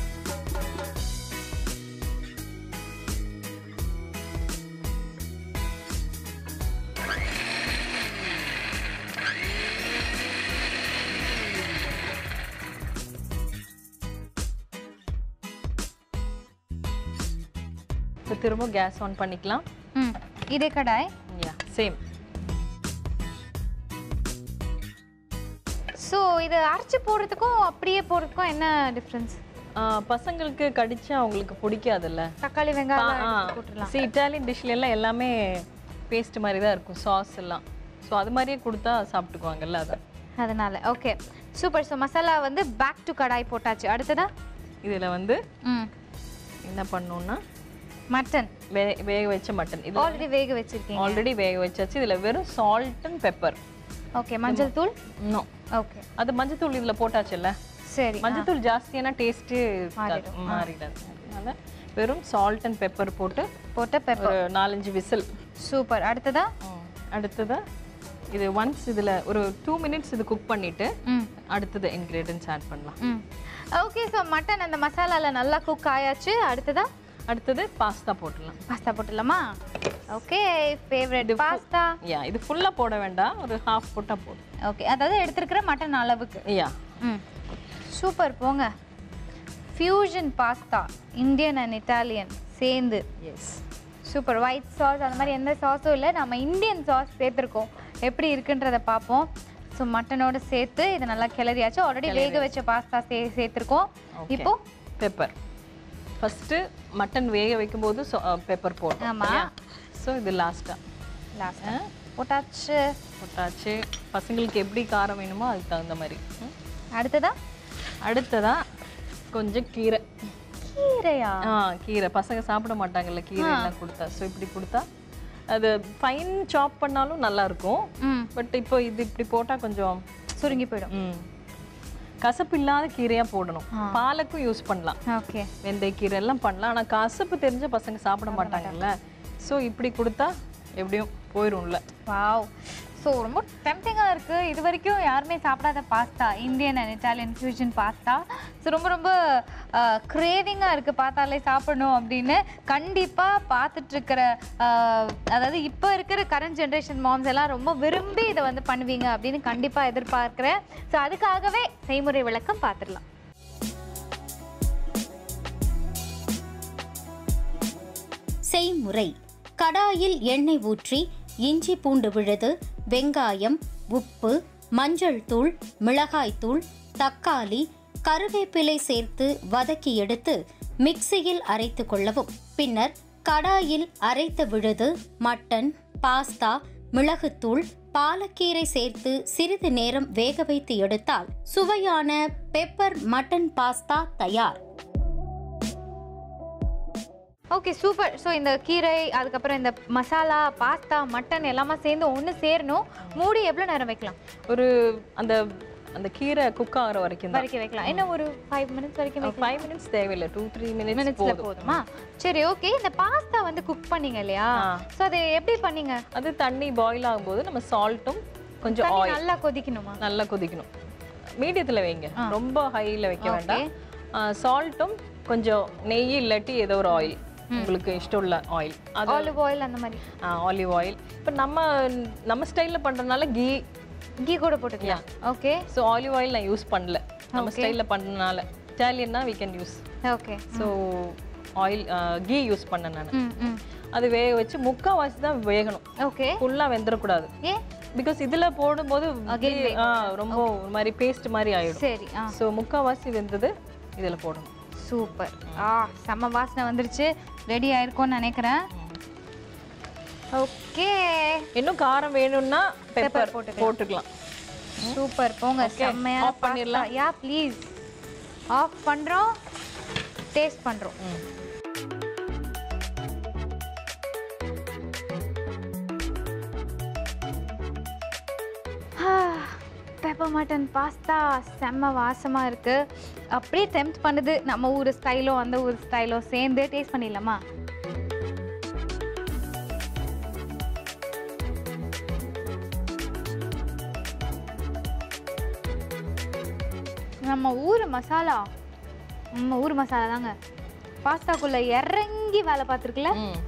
இப்போ திரும்ப கேஸ் ஆன் பண்ணிக்கலாம் ம் இதே கடாய் யா சேம் ஸோ இது அரைச்சி போடுறதுக்கும் அப்படியே போடுறதுக்கும் என்ன டிஃப்ரென்ஸ் பசங்களுக்கு கடிச்சா அவங்களுக்கு பிடிக்காதுல்ல தக்காளி வெங்காயம் எடுத்து போட்டுடலாம் சி இட்டாலியன் டிஷ்ல எல்லாம் எல்லாமே பேஸ்ட் மாதிரி தான் இருக்கும் சாஸ் எல்லாம் ஸோ அது மாதிரியே கொடுத்தா சாப்பிட்டுக்குவாங்கல்ல அதை அதனால ஓகே சூப்பர் ஸோ மசாலா வந்து பேக் டு கடாய் போட்டாச்சு அடுத்ததா இதில் வந்து ம் என்ன பண்ணணும்னா மட்டன் வே வேக வச்ச மட்டன் இது ஆல்ரெடி வேக வச்சிருக்கீங்க ஆல்ரெடி வேக வச்சாச்சு இதில் வெறும் சால்ட் அண்ட் பெப்பர் ஓகே மஞ்சள் தூள் இன்னும் ஓகே அது மஞ்சத்தூள் இதில் போட்டாச்சுல்ல சரி மஞ்சத்தூள் ஜாஸ்தியான டேஸ்ட்டு மாறிடும். மாறிடாது அதனால வெறும் சால்ட் அண்ட் பெப்பர் போட்டு போட்ட பெப்பர் ஒரு நாலஞ்சு விசில் சூப்பர் அடுத்ததா அடுத்ததா இது ஒன்ஸ் இதில் ஒரு டூ மினிட்ஸ் இது குக் பண்ணிட்டு ம் அடுத்தது இன்க்ரீடியன்ஸ் ஆட் பண்ணலாம் ம் ஓகே ஸோ மட்டன் அந்த மசாலால நல்லா குக் ஆயாச்சு அடுத்ததா அடுத்தது பாஸ்தா போட்டுடலாம் பாஸ்தா போட்டுடலாமா ஓகே ஃபேவரட் பாஸ்தா யா இது ஃபுல்லாக போட வேண்டாம் ஒரு ஹாஃப் போட்டால் போதும் ஓகே அதாவது எடுத்திருக்கிற மட்டன் அளவுக்கு யா ம் சூப்பர் போங்க fusion pasta Indian and Italian சேர்ந்து எஸ் சூப்பர் ஒயிட் சாஸ் அந்த மாதிரி எந்த சாஸும் இல்லை நம்ம இந்தியன் சாஸ் சேர்த்துருக்கோம் எப்படி இருக்குன்றத பார்ப்போம் ஸோ மட்டனோட சேர்த்து இதை நல்லா கிளறியாச்சு ஆல்ரெடி வேக வச்ச பாஸ்தா சே சேர்த்துருக்கோம் இப்போ பெப்பர் ஃபஸ்ட்டு மட்டன் வேக வைக்கும்போது பெப்பர் போட்டோம் ஆமா. ஸோ இது லாஸ்ட்டாக லாஸ்ட் போட்டாச்சு போட்டாச்சு பசங்களுக்கு எப்படி காரம் வேணுமோ அதுக்கு தகுந்த மாதிரி ம். அடுத்ததா அடுத்ததா கொஞ்சம் கீரை கீரையா ஆ கீரை பசங்க சாப்பிட மாட்டாங்கல்ல கீரை எல்லாம் கொடுத்தா ஸோ இப்படி கொடுத்தா அது ஃபைன் சாப் பண்ணாலும் நல்லா இருக்கும் ம் பட் இப்போ இது இப்படி போட்டால் கொஞ்சம் சுருங்கி போயிடும் ம், கசப்பு இல்லாத கீரையா போடணும் பாலக்கும் யூஸ் பண்ணலாம் ஓகே வெந்தயக்கீரை எல்லாம் பண்ணலாம் ஆனால் கசப்பு தெரிஞ்ச பசங்க சாப்பிட மாட்டாங்கல்ல ஸோ இப்படி கொடுத்தா எப்படியும் போயிரும்ல வாவ் ஸோ ரொம்ப டெம்டிங்காக இருக்குது இது வரைக்கும் யாருமே சாப்பிடாத pasta Indian and Italian fusion pasta so ரொம்ப ரொம்ப கிரேவிங்காக இருக்குது பார்த்தாலே சாப்பிடணும் அப்படின்னு கண்டிப்பாக பார்த்துட்ருக்கிற அதாவது இப்போ இருக்கிற கரண்ட் ஜென்ரேஷன் மாம்ஸ் எல்லாம் ரொம்ப விரும்பி இதை வந்து பண்ணுவீங்க அப்படின்னு கண்டிப்பாக எதிர்பார்க்குறேன் ஸோ அதுக்காகவே செய்முறை விளக்கம் பார்த்துடலாம் செய்முறை கடாயில் எண்ணெய் ஊற்றி இஞ்சி பூண்டு விழுது வெங்காயம் உப்பு மஞ்சள் தூள் மிளகாய் தூள் தக்காளி கருவேப்பிலை சேர்த்து வதக்கி எடுத்து மிக்சியில் அரைத்து கொள்ளவும் பின்னர் கடாயில் அரைத்த விழுது மட்டன் பாஸ்தா மிளகுத்தூள் பாலக்கீரை சேர்த்து சிறிது நேரம் வேக வைத்து எடுத்தால் சுவையான பெப்பர் மட்டன் பாஸ்தா தயார் ஓகே சூப்பர் ஸோ இந்த கீரை அதுக்கப்புறம் இந்த மசாலா பாஸ்தா மட்டன் எல்லாமே சேர்ந்து ஒன்று சேரணும் மூடி எவ்வளோ நேரம் வைக்கலாம் ஒரு அந்த அந்த கீரை குக் ஆகிற வரைக்கும் தான் வரைக்கும் வைக்கலாம் என்ன ஒரு ஃபைவ் மினிட்ஸ் வரைக்கும் வைக்கலாம் ஃபைவ் மினிட்ஸ் தேவையில்லை டூ த்ரீ மினிட்ஸ் மினிட்ஸ்ல போதும் போதுமா சரி ஓகே இந்த பாஸ்தா வந்து குக் பண்ணீங்க இல்லையா ஆ. ஸோ அதை எப்படி பண்ணீங்க அது தண்ணி பாயில் ஆகும்போது நம்ம சால்ட்டும் கொஞ்சம் தண்ணி ஆயில் நல்லா கொதிக்கணுமா நல்லா கொதிக்கணும் மீடியத்தில் வைங்க ரொம்ப ஹையில் வைக்க வேண்டாம் சால்ட்டும் கொஞ்சம் நெய் இல்லாட்டி ஏதோ ஒரு ஆயில் உங்களுக்கு இஷ்டம் உள்ள ஆயில் அது ஆலிவ் ஆயில் அந்த மாதிரி ஆலிவ் ஆயில் இப்போ நம்ம நம்ம ஸ்டைலில் பண்ணுறதுனால கீ கீ கூட போட்டுக்கலாம் ஓகே ஸோ ஆலிவ் ஆயில் நான் யூஸ் பண்ணல நம்ம ஸ்டைலில் பண்ணனால இட்டாலியன்னா we can use okay so oil ghee use பண்ணேன் நான் ம் ம் அது வேக வச்சு முக்கால்வாசி தான் வேகணும் ஓகே ஃபுல்லாக வெந்துடக்கூடாது ஏ பிகாஸ் இதில் போடும்போது ghee, ஆ, ரொம்ப ஒரு மாதிரி பேஸ்ட் மாதிரி ஆயிடும் சரி ஆ ஸோ முக்கால்வாசி வெந்தது இதில் போடணும் சூப்பர் ஆ செம்ம வாசனை வந்துருச்சு ரெடி ஆயிருக்கும்னு நினைக்கிறேன் ஓகே இன்னும் காரம் வேணும்னா பெப்பர் போட்டுக்கலாம். போட்டுக்கலாம் சூப்பர் போங்க செம்மையான off பண்ணிடலாம். யா ப்ளீஸ் ஆஃப் பண்றோம் டேஸ்ட் பண்றோம் ம். பெப்பர் மட்டன் பாஸ்தா செம்ம வாசமா இருக்கு அப்படியே டெம்ப்ட் பண்ணுது நம்ம ஊர் ஸ்டைலோ அந்த ஊர் ஸ்டைலோ சேர்ந்து டேஸ்ட் பண்ணிடலாமா நம்ம ஊர் மசாலா நம்ம ஊர் மசாலா தாங்க பாஸ்தாக்குள்ள இறங்கி வேலை பார்த்துருக்குல்ல ம்.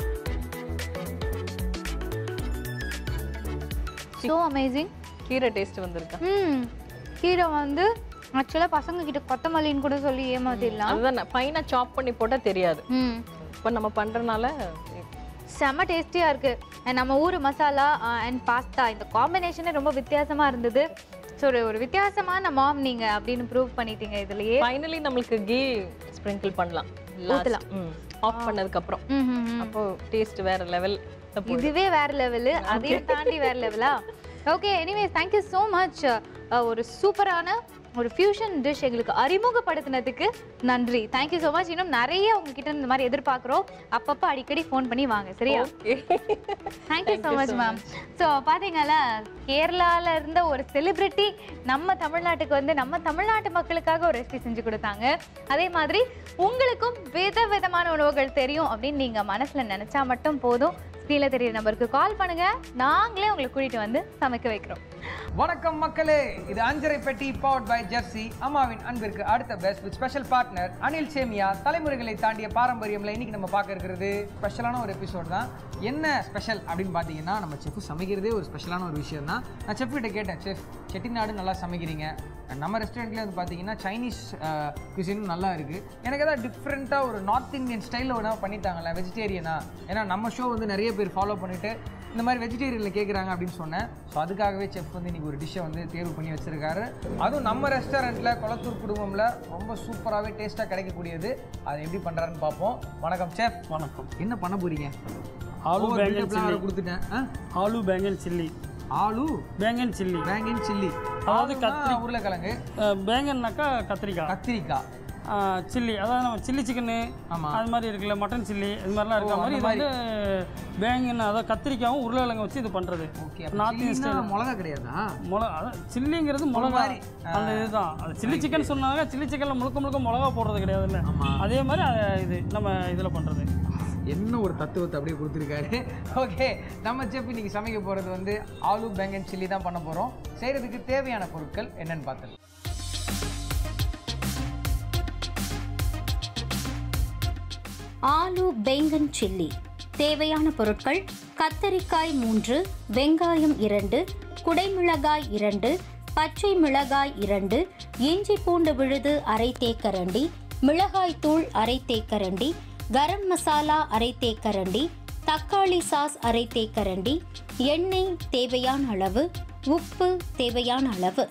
ஸோ அமேசிங் கீரை டேஸ்ட் வந்திருக்கா ம் கீரை வந்து ஆக்சுவலாக பசங்க கிட்ட கொத்தமல்லின்னு கூட சொல்லி ஏமாத்திடலாம் அதுதான் ஃபைனாக சாப் பண்ணி போட்டால் தெரியாது ம் இப்போ நம்ம பண்ணுறனால செம்ம டேஸ்டியாக இருக்கு And நம்ம ஊர் மசாலா அண்ட் பாஸ்தா இந்த காம்பினேஷனே ரொம்ப வித்தியாசமா இருந்தது ஸோ ஒரு ஒரு வித்தியாசமான மாம் நீங்க அப்படின்னு ப்ரூவ் பண்ணிட்டீங்க இதுலயே ஃபைனலி நம்மளுக்கு கீ ஸ்ப்ரிங்கிள் பண்ணலாம் ஊத்தலாம். ஆஃப் பண்ணதுக்கப்புறம் ம், ம், ம். அப்போ டேஸ்ட் வேற லெவல் இதுவே வேற லெவலு அதையும் தாண்டி வேற லெவலா okay anyways thank you so much ஒரு சூப்பரான ஒரு ஃபியூஷன் டிஷ் எங்களுக்கு அறிமுகப்படுத்தினதுக்கு நன்றி தேங்க்யூ ஸோ மச் இன்னும் நிறைய உங்ககிட்ட இந்த மாதிரி எதிர்பார்க்குறோம் அப்பப்போ அடிக்கடி ஃபோன் பண்ணி வாங்க சரியா thank you so much ma'am so பார்த்தீங்களா கேரளால இருந்த ஒரு செலிபிரிட்டி நம்ம தமிழ்நாட்டுக்கு வந்து நம்ம தமிழ்நாட்டு மக்களுக்காக ஒரு ரெசிபி செஞ்சு கொடுத்தாங்க அதே மாதிரி உங்களுக்கும் வித விதமான உணவுகள் தெரியும் அப்படின்னு நீங்கள் மனசில் நினச்சா மட்டும் போதும் ஸ்க்ரீனில் தெரியுற நம்பருக்கு கால் பண்ணுங்க நாங்களே உங்களை கூட்டிகிட்டு வந்து சமைக்க வைக்கிறோம் வணக்கம் மக்களே இது அஞ்சரை பெட்டி பவர்ட் பை ஜெர்சி அம்மாவின் அன்பிற்கு அடுத்த best with special partner Anil Semiya தலைமுறைகளை தாண்டிய பாரம்பரியம்ல இன்னைக்கு நம்ம பார்க்க இருக்கிறது ஸ்பெஷலான ஒரு எபிசோட் தான் என்ன ஸ்பெஷல் அப்படின்னு பார்த்தீங்கன்னா நம்ம செஃப் சமைக்கிறதே ஒரு ஸ்பெஷலான ஒரு விஷயம் தான் நான் செஃப் கிட்ட கேட்டேன் செஃப் செட்டிநாடு நல்லா சமைக்கிறீங்க நம்ம ரெஸ்டாரண்ட்லேயே வந்து பார்த்தீங்கன்னா சைனீஸ் குசினும் நல்லா இருக்குது எனக்கு ஏதாவது டிஃப்ரெண்ட்டாக ஒரு நார்த் இந்தியன் ஸ்டைலில் ஒன்றா பண்ணித்தாங்களே வெஜிடேரியனா ஏன்னா நம்ம ஷோ வந்து நிறைய பேர் ஃபாலோ பண்ணிட்டு இந்த மாதிரி வெஜிடேரியனில் கேட்குறாங்க அப்படின்னு சொன்னேன் ஸோ அதுக்காகவே செஃப் வந்து இன்னைக்கு ஒரு டிஷ்ஷை வந்து தேர்வு பண்ணி வச்சிருக்காரு அதுவும் நம்ம ரெஸ்டாரண்ட்டில் குளத்தூர் குடும்பம்ல ரொம்ப சூப்பராகவே டேஸ்ட்டாக கிடைக்கக்கூடியது அதை எப்படி பண்ணுறாருன்னு பார்ப்போம் வணக்கம் செஃப் வணக்கம் என்ன பண்ண போறீங்க ஆலு Over பேங்கன் build-up லாம் வேற சில்லி கொடுத்துட்டேன் ஆ? Aloo baingan chilli aloo baingan chilli baingan chilli அதாவது கத்திரி உருளைக்கிழங்கு அஹ், பேங்கன்னாக்கா கத்திரிக்காய் கத்திரிக்காய் அஹ், சில்லி அதாவது நம்ம சில்லி சிக்கனு ஆமா. அது மாதிரி இருக்குல்ல மட்டன் சில்லி இது மாதிரிலாம் இருக்க ஓ, மாதிரி அந்த இது வந்து பேங்கன் அதாவது கத்திரிக்காயும் உருளைக்கிழங்கு வச்சு இது பண்ணுறது ஓகே நார்த் இந்தியன் ஸ்டைல் மிளகா கிடையாதா மிளகா அதான் சில்லிங்கிறது மிளகா மாதிரி. அந்த இதுதான் அது சில்லி சிக்கன் சொன்னாங்க சில்லி சிக்கனில் முழுக்க முழுக்க மிளகா போடுறது கிடையாதுல்ல ஆமா. அதே மாதிரி அஹ், இது நம்ம இதில் பண்ணுறது என்ன ஒரு தத்துவத்தை அப்படியே கொடுத்துருக்காரு ஓகே நம்ம செஃப் இன்னைக்கு சமைக்க போகிறது வந்து ஆலு பேங்கன் சில்லி தான் பண்ண போகிறோம் செய்கிறதுக்கு தேவையான பொருட்கள் என்னன்னு பார்த்தோம் ஆலு பேங்கன் சில்லி தேவையான பொருட்கள் கத்தரிக்காய் மூன்று வெங்காயம் இரண்டு குடைமிளகாய் இரண்டு பச்சை மிளகாய் இரண்டு இஞ்சி பூண்டு விழுது அரை தேக்கரண்டி மிளகாய் தூள் அரை தேக்கரண்டி கரம் மசாலா அரை தேக்கரண்டி தக்காளி சாஸ் அரை தேக்கரண்டி எண்ணெய் தேவையான அளவு உப்பு தேவையான அளவு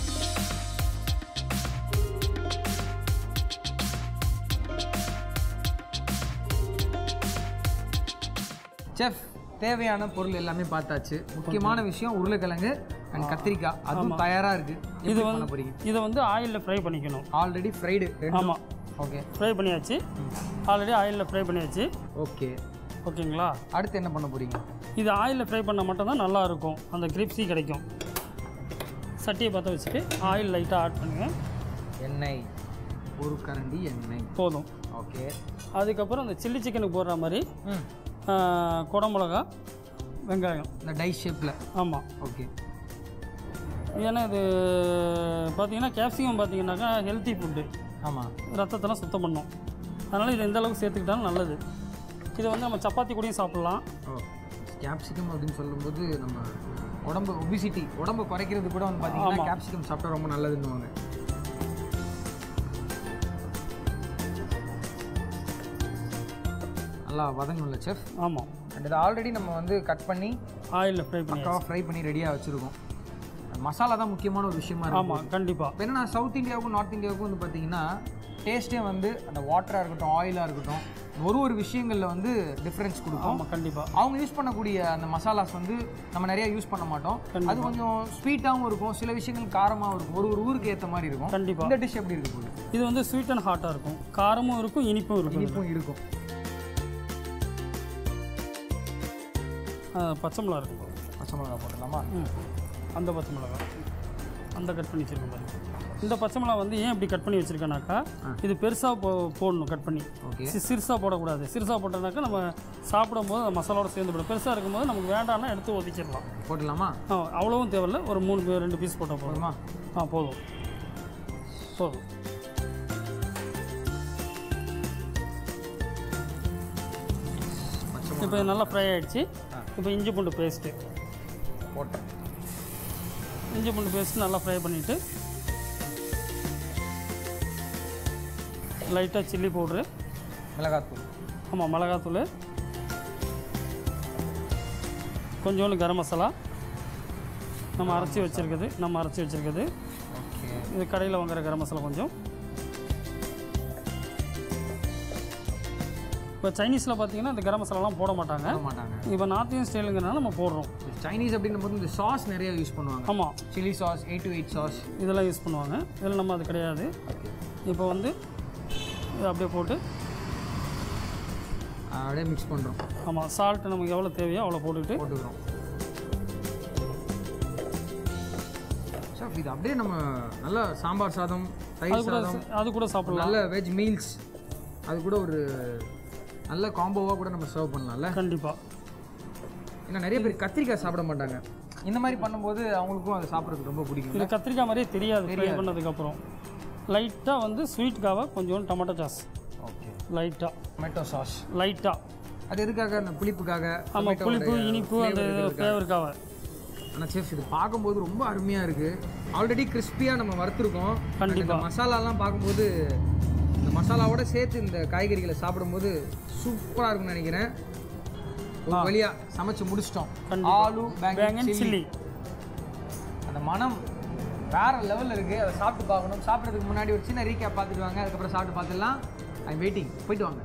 செஃப் தேவையான பொருள் எல்லாமே பார்த்தாச்சு முக்கியமான விஷயம் உருளைக்கிழங்கு அண்ட் கத்திரிக்காய் அதுவும் தயாராக இருக்கு இது இது பண்ண வந்து போறீங்க இதை வந்து ஆயிலில் ஃப்ரை பண்ணிக்கணும் ஆல்ரெடி ஃப்ரைடு ஆமாம் ஓகே ஃப்ரை பண்ணியாச்சு ஆல்ரெடி ஆயிலில் ஃப்ரை பண்ணியாச்சு ஓகே ஓகேங்களா அடுத்து என்ன பண்ண போறீங்க இது ஆயிலில் ஃப்ரை பண்ணால் மட்டும்தான் நல்லா இருக்கும் அந்த கிரிப்ஸி கிடைக்கும் சட்டியை பற்ற வச்சுட்டு ஆயில் லைட்டாக ஆட் பண்ணுங்க எண்ணெய் ஒரு கரண்டி எண்ணெய் போதும் ஓகே அதுக்கப்புறம் அந்த சில்லி சிக்கனுக்கு போடுற மாதிரி ம் ஆ, குடமிளகா வெங்காயம் இந்த டை ஷேப்பில் ஆமாம் ஓகே ஏன்னா இது பார்த்தீங்கன்னா கேப்சிகம் பார்த்தீங்கன்னாக்கா ஹெல்த்தி ஃபுட்டு ஆமாம் ரத்தத்தெல்லாம் சுத்தம் பண்ணும் அதனால் இது எந்த அளவுக்கு சேர்த்துக்கிட்டாலும் நல்லது இதை வந்து நம்ம சப்பாத்தி கூடயும் சாப்பிட்லாம் ஓ கேப்சிகம் அப்படின்னு சொல்லும்போது நம்ம உடம்பு ஒபிசிட்டி உடம்பு குறைக்கிறது கூட வந்து பார்த்தீங்கன்னா ஆமா. கேப்சிகம் சாப்பிட்டா ரொம்ப நல்லதுன்னுவாங்க நல்லா வதங்கணும்ல செஃப் ஆமாம் அண்ட் இதை ஆல்ரெடி நம்ம வந்து கட் பண்ணி ஆயிலில் ஃப்ரை பண்ணி பக்காவாக ஃப்ரை பண்ணி ரெடியாக வச்சுருக்கோம் மசாலா தான் முக்கியமான ஒரு விஷயமா இருக்கும் ஆமாம் கண்டிப்பாக இப்போ என்னன்னா சவுத் இந்தியாவுக்கும் நார்த் இந்தியாவுக்கும் வந்து பார்த்தீங்கன்னா டேஸ்ட்டே வந்து அந்த வாட்டராக இருக்கட்டும் ஆயிலாக இருக்கட்டும் ஒரு ஒரு விஷயங்களில் வந்து டிஃப்ரென்ஸ் கொடுக்கும் ஆமாம் கண்டிப்பாக அவங்க யூஸ் பண்ணக்கூடிய அந்த மசாலாஸ் வந்து நம்ம நிறைய யூஸ் பண்ண மாட்டோம் அது கொஞ்சம் ஸ்வீட்டாகவும் இருக்கும் சில விஷயங்கள் காரமாகவும் இருக்கும் ஒரு ஒரு ஊருக்கு ஏற்ற மாதிரி இருக்கும் கண்டிப்பா. இந்த டிஷ் எப்படி இருக்கு போகுது இது வந்து ஸ்வீட் அண்ட் ஹாட்டாக இருக்கும் காரமும் இருக்கும் இனிப்பும் இருக்கும் இனிப்பும் இருக்கும் ஆ, பச்சை மிளகா இருக்கும் பச்சை மிளகா போட்டுடலாமா ம் அந்த பச்சை மிளகா அந்த கட் பண்ணி வச்சிருக்கேன் பாருங்க இந்த பச்சை மிளகா வந்து ஏன் இப்படி கட் பண்ணி வச்சிருக்கேனாக்கா இது பெருசாக போ போடணும் கட் பண்ணி ஓகே சி- சிறுசா போடக்கூடாது சிறுசா போட்டோம்னாக்கா நம்ம சாப்பிடும்போது அந்த மசாலாவோட சேர்ந்து போடும் பெருசாக இருக்கும்போது நமக்கு வேண்டாம்னா எடுத்து ஒதுக்கிடலாம் போட்டுடலாமா ஆ அவ்வளவும் தேவையில்ல ஒரு மூணு பே- ரெண்டு பீஸ் போட்டால் போதும் போதுமா ஆ போதும் போதும் பச்சை இப்போ இது நல்லா ஃப்ரை ஆயிடுச்சு இப்போ இஞ்சி பூண்டு பேஸ்ட்டு போட்டேன் இஞ்சி பூண்டு பேஸ்ட் நல்லா ஃப்ரை பண்ணிவிட்டு லைட்டாக சில்லி பவுட்ரு மிளகாத்தூள் ஆமாம் மிளகாத்தூள் கொஞ்சோண்டு கரம் மசாலா நம்ம அரைச்சி வச்சுருக்குது நம்ம அரைச்சி வச்சுருக்குது ஓகே இது கடையில் வாங்குற கரம் மசாலா கொஞ்சம் இப்போ சைனீஸில் பார்த்தீங்கன்னா இந்த கரம் மசாலாலாம் போட மாட்டாங்க போட மாட்டாங்க இப்போ நார்த் இந்தியன் ஸ்டைலுங்கிறனால நம்ம போடுறோம் சைனீஸ் அப்படின்னும் போது இந்த சாஸ் நிறைய யூஸ் பண்ணுவாங்க ஆமாம் chilli sauce eight to eight sauce இதெல்லாம் யூஸ் பண்ணுவாங்க இதில் நம்ம அது கிடையாது இப்போ வந்து இதை அப்படியே போட்டு அப்படியே மிக்ஸ் பண்ணுறோம் ஆமாம் சால்ட் நமக்கு எவ்வளோ தேவையோ அவ்வளோ போட்டுக்கிட்டு போட்டுக்கிறோம் சார் இது அப்படியே நம்ம நல்ல சாம்பார் சாதம் அது தயிர் கூட சாதம் அது கூட சாப்பிடலாம் நல்ல வெஜ் மீல்ஸ் அது கூட ஒரு நல்ல காம்போவாக கூட நம்ம சர்வ் பண்ணலாம்ல கண்டிப்பாக ஏன்னா நிறைய பேர் கத்திரிக்காய் சாப்பிட மாட்டாங்க இந்த மாதிரி பண்ணும்போது அவங்களுக்கும் அதை சாப்பிட்றதுக்கு ரொம்ப பிடிக்கும் இது கத்திரிக்காய் மாதிரியே தெரியாது ஃப்ரை பண்ணதுக்கப்புறம் லைட்டாக வந்து ஸ்வீட்காக கொஞ்சம் டொமேட்டோ சாஸ் ஓகே லைட்டாக டொமேட்டோ சாஸ் லைட்டாக அது எதுக்காக அந்த புளிப்புக்காக ஆமாம் tomato புளிப்பு உடைய இனிப்பு அந்த flavor இருக்கிறதுக்காக. ஃப்ளேவருக்காக ஆனால் செஃப் இது பார்க்கும்போது ரொம்ப அருமையாக இருக்குது ஆல்ரெடி கிறிஸ்பியாக நம்ம வறுத்துருக்கோம் கண்டிப்பா. இந்த மசாலாலாம் பார்க்கும்போது இந்த மசாலாவோட சேர்த்து இந்த காய்கறிகளை சாப்பிடும்போது சூப்பராக இருக்கும்னு நினைக்கிறேன் ஒரு வழியா சமைச்சு முடிச்சிட்டோம் கண்டிப்பா. ஆலு பேங்கன் பேங்கன் சில்லி சில்லி அந்த மனம் வேற லெவலில் இருக்குது அதை சாப்பிட்டு பார்க்கணும் சாப்பிட்றதுக்கு முன்னாடி ஒரு சின்ன ரீகேப் பார்த்துட்டு வாங்க அதுக்கப்புறம் சாப்பிட்டு பார்த்துடலாம் ஐ வெயிட்டிங் போயிட்டு வாங்க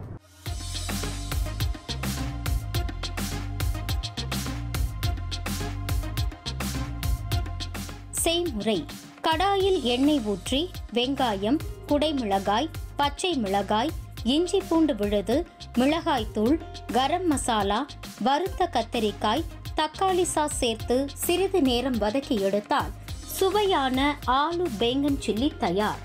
செய்முறை கடாயில் எண்ணெய் ஊற்றி வெங்காயம் குடைமிளகாய் பச்சை மிளகாய் இஞ்சி பூண்டு விழுது மிளகாய்த்தூள் கரம் மசாலா வறுத்த கத்தரிக்காய் தக்காளி சாஸ் சேர்த்து சிறிது நேரம் வதக்கி எடுத்தால் சுவையான ஆலு பேங்கன் சில்லி தயார்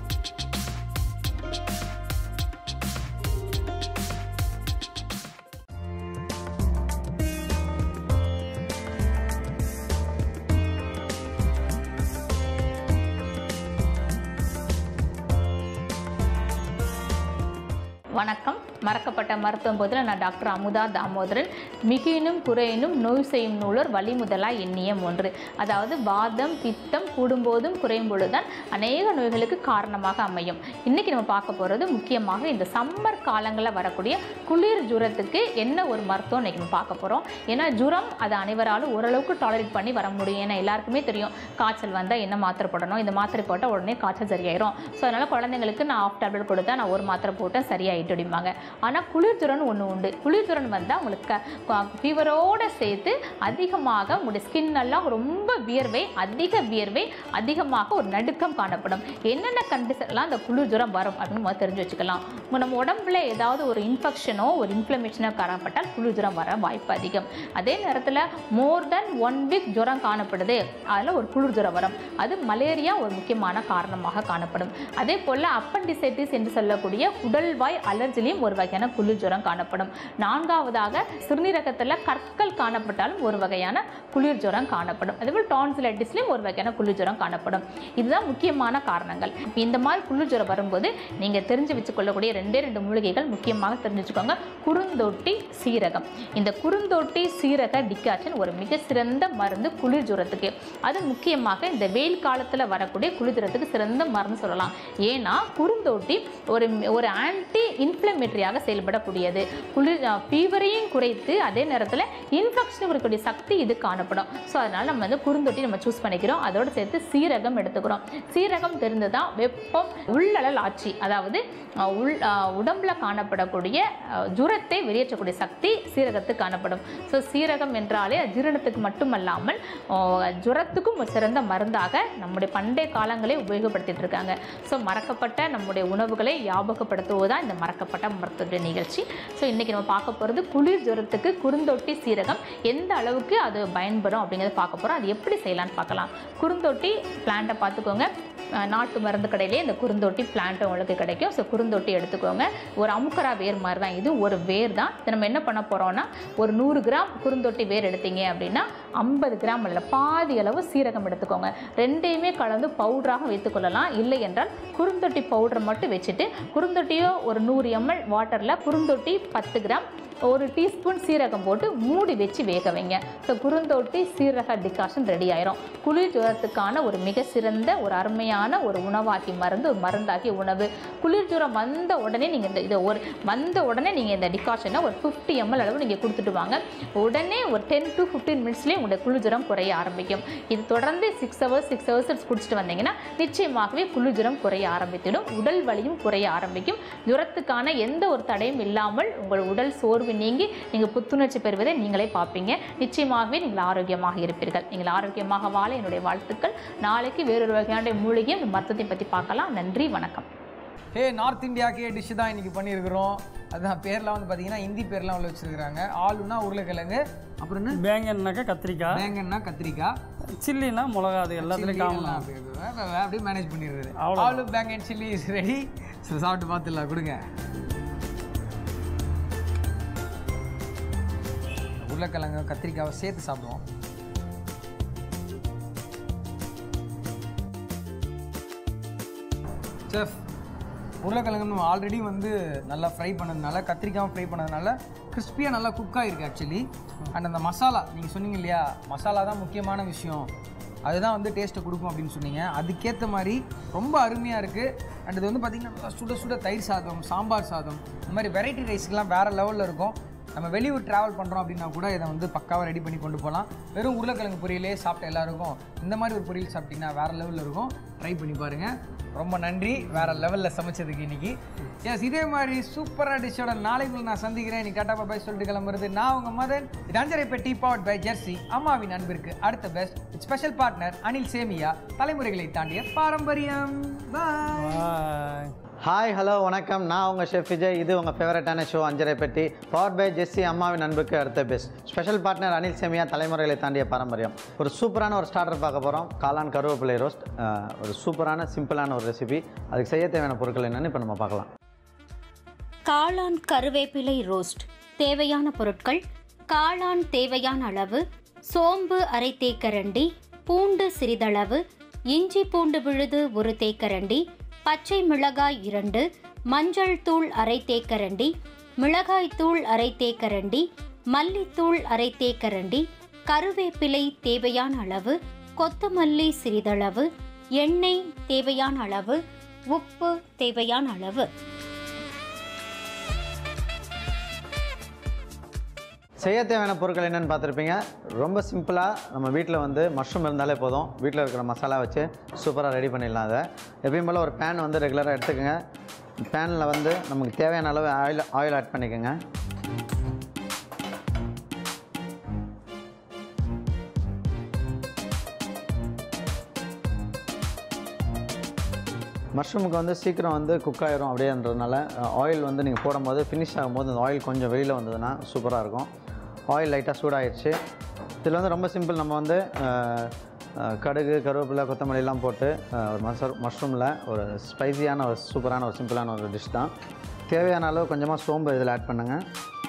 வணக்கம் மறக்கப்பட்ட மருத்துவம் போதில் நான் டாக்டர் அமுதா தாமோதரன் மிகினும் குறையினும் நோய் செய்யும் நூலர் வழிமுதலாய் எண்ணியம் ஒன்று அதாவது வாதம் பித்தம் கூடும்போதும் குறையும் பொழுதுதான் அநேக நோய்களுக்கு காரணமாக அமையும் இன்னைக்கு நம்ம பார்க்க போகிறது முக்கியமாக இந்த சம்மர் காலங்களில் வரக்கூடிய குளிர் ஜுரத்துக்கு என்ன ஒரு மருத்துவம் இன்னைக்கு நம்ம பார்க்க போகிறோம் ஏன்னா ஜுரம் அது அனைவராலும் ஓரளவுக்கு டாலரேட் பண்ணி வர முடியும் ஏன்னா எல்லாருக்குமே தெரியும் காய்ச்சல் வந்தால் என்ன மாத்திரை போடணும் இந்த மாத்திரை போட்டால் உடனே காய்ச்சல் சரியாயிரும் ஸோ அதனால் குழந்தைங்களுக்கு நான் ஆஃப் டேப்லெட் கொடுத்தா நான் ஒரு மாத்திரை போட்டேன் சரியாயிட்டு அப்படிம்பாங்க ஆனால் குளிர்ஜுரன் ஒன்று உண்டு குளிர்ஜுரன் வந்தால் உங்களுக்கு ஃபீவரோடு சேர்த்து அதிகமாக உங்களுடைய ஸ்கின் எல்லாம் ரொம்ப வியர்வை அதிக வியர்வை அதிகமாக ஒரு நடுக்கம் காணப்படும் என்னென்ன கண்டிஷன்லாம் அந்த குளிர் ஜுரம் வரும் அப்படின்னு முதல்ல தெரிஞ்சு வச்சுக்கலாம் உங்க நம்ம உடம்புல ஏதாவது ஒரு இன்ஃபெக்ஷனோ ஒரு இன்ஃப்ளமேஷனோ காணப்பட்டால் குளிர் ஜுரம் வர வாய்ப்பு அதிகம் அதே நேரத்தில் மோர் தென் ஒன் வீக் ஜுரம் காணப்படுது அதில் ஒரு குளிர் ஜுரம் வரும் அது மலேரியா ஒரு முக்கியமான காரணமாக காணப்படும் அதே போல் அப்பண்டிசைட்டிஸ் என்று சொல்லக்கூடிய உடல்வாய் அலர்ஜிலையும் ஒரு வகையான குளிர் ஜுரம் காணப்படும் நான்காவதாக சிறுநீரகத்தில் கற்கள் காணப்பட்டாலும் ஒரு வகையான குளிர் ஜுரம் காணப்படும் அதேபோல் டான்சிலைட்டிஸ்லையும் ஒரு வகையான குளிர் ஜுரம் காணப்படும் இதுதான் முக்கியமான காரணங்கள் இந்த மாதிரி குளிர் ஜுரம் வரும்போது நீங்கள் தெரிஞ்சு வச்சுக்கொள்ளக்கூடிய ரெண்டே ரெண்டு மூலிகைகள் முக்கியமாக தெரிஞ்சு வச்சுக்கோங்க குறுந்தொட்டி சீரகம் இந்த குறுந்தொட்டி சீரக டிகாஷன் ஒரு மிக சிறந்த மருந்து குளிர் ஜுரத்துக்கு அது முக்கியமாக இந்த வெயில் காலத்தில் வரக்கூடிய குளிர் ஜுரத்துக்கு சிறந்த மருந்து சொல்லலாம் ஏன்னா குறுந்தொட்டி ஒரு ஒரு ஆன்டி இன்ஃப்ளமேட்டரியாக செயல்படக்கூடியது குளிர் ஃபீவரையும் குறைத்து அதே நேரத்தில் இன்ஃபெக்ஷன் இருக்கக்கூடிய சக்தி இது காணப்படும் ஸோ அதனால் நம்ம வந்து குறுந்தொட்டி நம்ம சூஸ் பண்ணிக்கிறோம் அதோடு சேர்த்து சீரகம் எடுத்துக்கிறோம் சீரகம் தெரிந்துதான் வெப்பம் உள்ளழல் ஆட்சி அதாவது அஹ், உள் அஹ், உடம்புல காணப்படக்கூடிய அஹ், ஜுரத்தை வெளியேற்றக்கூடிய சக்தி சீரகத்துக்கு காணப்படும் ஸோ சீரகம் என்றாலே ஜீரணத்துக்கு மட்டுமல்லாமல் அஹ், ஜுரத்துக்கும் ஒரு சிறந்த மருந்தாக நம்முடைய பண்டைய காலங்களே உபயோகப்படுத்திட்டு இருக்காங்க ஸோ மறக்கப்பட்ட நம்முடைய உணவுகளை ஞாபகப்படுத்துவதுதான் இந்த மறக்கப்பட்ட மருத்துவ நிகழ்ச்சி ஸோ இன்றைக்கி நம்ம பார்க்க போகிறது குளிர் ஜுரத்துக்கு குறுந்தொட்டி சீரகம் எந்த அளவுக்கு அது பயன்படும் அப்படிங்கிறத பார்க்க போகிறோம் அது எப்படி செய்யலாம்னு பார்க்கலாம் குறுந்தொட்டி பிளான்ட்டை பார்த்துக்கோங்க அஹ் நாட்டு மருந்து கடையிலே இந்த குறுந்தொட்டி பிளான்ட் உங்களுக்கு கிடைக்கும் ஸோ குறுந்தொட்டி எடுத்துக்கோங்க ஒரு அமுக்கரா வேர் மாதிரி தான் இது ஒரு வேர் தான் இதை நம்ம என்ன பண்ண போகிறோம்னா ஒரு நூறு கிராம் குறுந்தொட்டி வேர் எடுத்தீங்க அப்படின்னா ஐம்பது கிராம் இல்லை பாதி அளவு சீரகம் எடுத்துக்கோங்க ரெண்டையுமே கலந்து பவுடராக வைத்துக்கொள்ளலாம் இல்லை என்றால் குறுந்தொட்டி பவுடர் மட்டும் வச்சுட்டு குறுந்தொட்டியோ ஒரு நூறு எம்எல் வாட்டரில் குறுந்தொட்டி பத்து கிராம் ஒரு டீஸ்பூன் சீரகம் போட்டு மூடி வச்சு வேக வைங்க ஸோ குறுந்தொட்டி சீரக டிகாஷன் ரெடி ஆயிரும் குளிர் ஜுரத்துக்கான ஒரு மிக சிறந்த ஒரு அருமையான ஒரு உணவாக்கி மருந்து ஒரு மருந்தாக்கி உணவு குளிர் ஜுரம் வந்த உடனே நீங்கள் இந்த இதை ஒரு வந்த உடனே நீங்கள் இந்த டிகாஷனை ஒரு ஃபிஃப்டி எம்எல் அளவு நீங்கள் கொடுத்துட்டு வாங்க உடனே ஒரு டென் டு ஃபிஃப்டீன் மினிட்ஸ்லேயே உங்களுடைய குளிர் ஜுரம் குறைய ஆரம்பிக்கும் இது தொடர்ந்து சிக்ஸ் ஹவர்ஸ் சிக்ஸ் ஹவர்ஸ் குடிச்சிட்டு வந்தீங்கன்னா நிச்சயமாகவே குளிர் ஜுரம் குறைய ஆரம்பித்திடும் உடல் வலியும் குறைய ஆரம்பிக்கும் ஜுரத்துக்கான எந்த ஒரு தடையும் இல்லாமல் உங்கள் உடல் சோர்வு நீங்கி நீங்கள் புத்துணர்ச்சி பெறுவதை நீங்களே பார்ப்பீங்க நிச்சயமாகவே நீங்கள் ஆரோக்கியமாக இருப்பீர்கள் நீங்கள் ஆரோக்கியமாக வாழ என்னுடைய வாழ்த்துக்கள் நாளைக்கு வேறொரு வகையான மூலிகையும் மருத்துவத்தை பற்றி பார்க்கலாம் நன்றி வணக்கம் ஹே நார்த் இந்தியாக்கே டிஷ் தான் இன்னைக்கு பண்ணியிருக்கிறோம் அதான் பேர்லாம் வந்து பார்த்தீங்கன்னா ஹிந்தி பேர்லாம் உள்ள வச்சிருக்காங்க ஆளுனா உருளைக்கிழங்கு அப்புறம் என்ன பேங்கன்னாக்கா கத்திரிக்காய் வேங்கன்னா கத்திரிக்காய் சில்லினா மிளகா அது எல்லாத்துலேயும் chilli காமன் எல்லாம் அப்படி இருக்குது. வே- வே- அப்படியே மேனேஜ் பண்ணிடுறது அவ்வளவுதான். Aloo baingan and chilli is ready so சாப்பிட்டு பார்த்துடலாம் கொடுங்க உருளைக்கிழங்கு கத்திரிக்காவை சேர்த்து சாப்பிடுவோம் செஃப் உருளைக்கிழங்கு நம்ம ஆல்ரெடி வந்து நல்லா ஃப்ரை பண்ணதுனால கத்திரிக்காயும் ஃப்ரை பண்ணதுனால கிறிஸ்பியாக நல்லா குக் ஆகிருக்கு ஆக்சுவலி அண்ட் அந்த மசாலா நீங்கள் சொன்னீங்க இல்லையா மசாலா தான் முக்கியமான விஷயம் அதுதான் வந்து டேஸ்ட்டை கொடுக்கும் அப்படின்னு சொன்னீங்க அதுக்கேற்ற மாதிரி ரொம்ப அருமையாக இருக்குது அண்ட் இது வந்து பார்த்திங்கன்னா நல்லா சுட சுட தயிர் சாதம் சாம்பார் சாதம் இந்த மாதிரி வெரைட்டி ரைஸ்க்கெலாம் வேறு லெவலில் இருக்கும் நம்ம வெளியூர் ட்ராவல் பண்ணுறோம் அப்படின்னா கூட இதை வந்து பக்காவாக ரெடி பண்ணி கொண்டு போகலாம் வெறும் உருளைக்கிழங்கு பொரியலே சாப்பிட்ட எல்லாருக்கும் இந்த மாதிரி ஒரு பொரியல் சாப்பிட்டிங்கன்னா வேறு லெவலில் இருக்கும் ட்ரை பண்ணி பாருங்கள் ரொம்ப நன்றி வேறு லெவலில் சமைச்சதுக்கு இன்னைக்கு எஸ் இதே மாதிரி சூப்பராக டிஷ்ஷோட நாளைக்குள்ள நான் சந்திக்கிறேன் இன்னைக்கு டாட்டா பாய் சொல்லிட்டு கிளம்புறது நான் உங்கள் மதன் இது அஞ்சரை பெட்டி பவர்ட் பை ஜெர்சி அம்மாவின் அன்பிற்கு அடுத்த best special partner Anil Semiya தலைமுறைகளை தாண்டிய பாரம்பரியம் பாய் ஹாய் ஹலோ வணக்கம் நான் உங்கள் ஷெஃப் விஜய் இது உங்கள் ஃபேவரட்டான ஷோ அஞ்சரை பெட்டி பவர் பை ஜெஸ்ஸி அம்மாவின் அன்புக்கு அடுத்த best special partner Anil Semiya தலைமுறைகளை தாண்டிய பாரம்பரியம் ஒரு சூப்பரான ஒரு ஸ்டார்டர் பார்க்க போகிறோம் காளான் கருவேப்பிலை ரோஸ்ட் ஒரு சூப்பரான சிம்பிளான ஒரு ரெசிபி அதுக்கு செய்ய தேவையான பொருட்கள் என்னன்னு இப்போ நம்ம பார்க்கலாம் காளான் கருவேப்பிலை ரோஸ்ட் தேவையான பொருட்கள் காளான் தேவையான அளவு சோம்பு அரை தேக்கரண்டி பூண்டு சிறிதளவு இஞ்சி பூண்டு விழுது ஒரு தேக்கரண்டி பச்சை மிளகாய் இரண்டு மஞ்சள் தூள் அரை தேக்கரண்டி மிளகாய் தூள் அரை தேக்கரண்டி மல்லித்தூள் அரை தேக்கரண்டி கருவேப்பிலை தேவையான அளவு கொத்தமல்லி சிறிதளவு எண்ணெய் தேவையான அளவு உப்பு தேவையான அளவு செய்ய தேவையான பொருட்கள் என்னென்னு பார்த்துருப்பீங்க ரொம்ப சிம்பிளாக நம்ம வீட்டில் வந்து மஷ்ரூம் இருந்தாலே போதும் வீட்டில் இருக்கிற மசாலா வச்சு சூப்பராக ரெடி பண்ணிடலாம் அதை எப்பயும் போல் ஒரு பேன் வந்து ரெகுலராக எடுத்துக்கோங்க பேனில் வந்து நமக்கு தேவையான அளவு ஆயில் ஆயில் ஆட் பண்ணிக்கோங்க மஷ்ரூமுக்கு வந்து சீக்கிரம் வந்து குக் ஆயிரும் அப்படின்றதுனால ஆயில் வந்து நீங்கள் போடும்போது ஃபினிஷ் ஆகும்போது அந்த ஆயில் கொஞ்சம் வெளியில் வந்ததுன்னா சூப்பராக இருக்கும் ஆயில் லைட்டாக சூடாயிடுச்சு இதில் வந்து ரொம்ப சிம்பிள் நம்ம வந்து அஹ், அஹ், கடுகு கருவேப்பிலை கொத்தமல்லி எல்லாம் போட்டு அஹ், ஒரு மசர் மஷ்ரூமில் ஒரு ஸ்பைசியான ஒரு சூப்பரான ஒரு சிம்பிளான ஒரு டிஷ் தான் தேவையான அளவு கொஞ்சமாக சோம்பு இதில் ஆட் பண்ணுங்கள்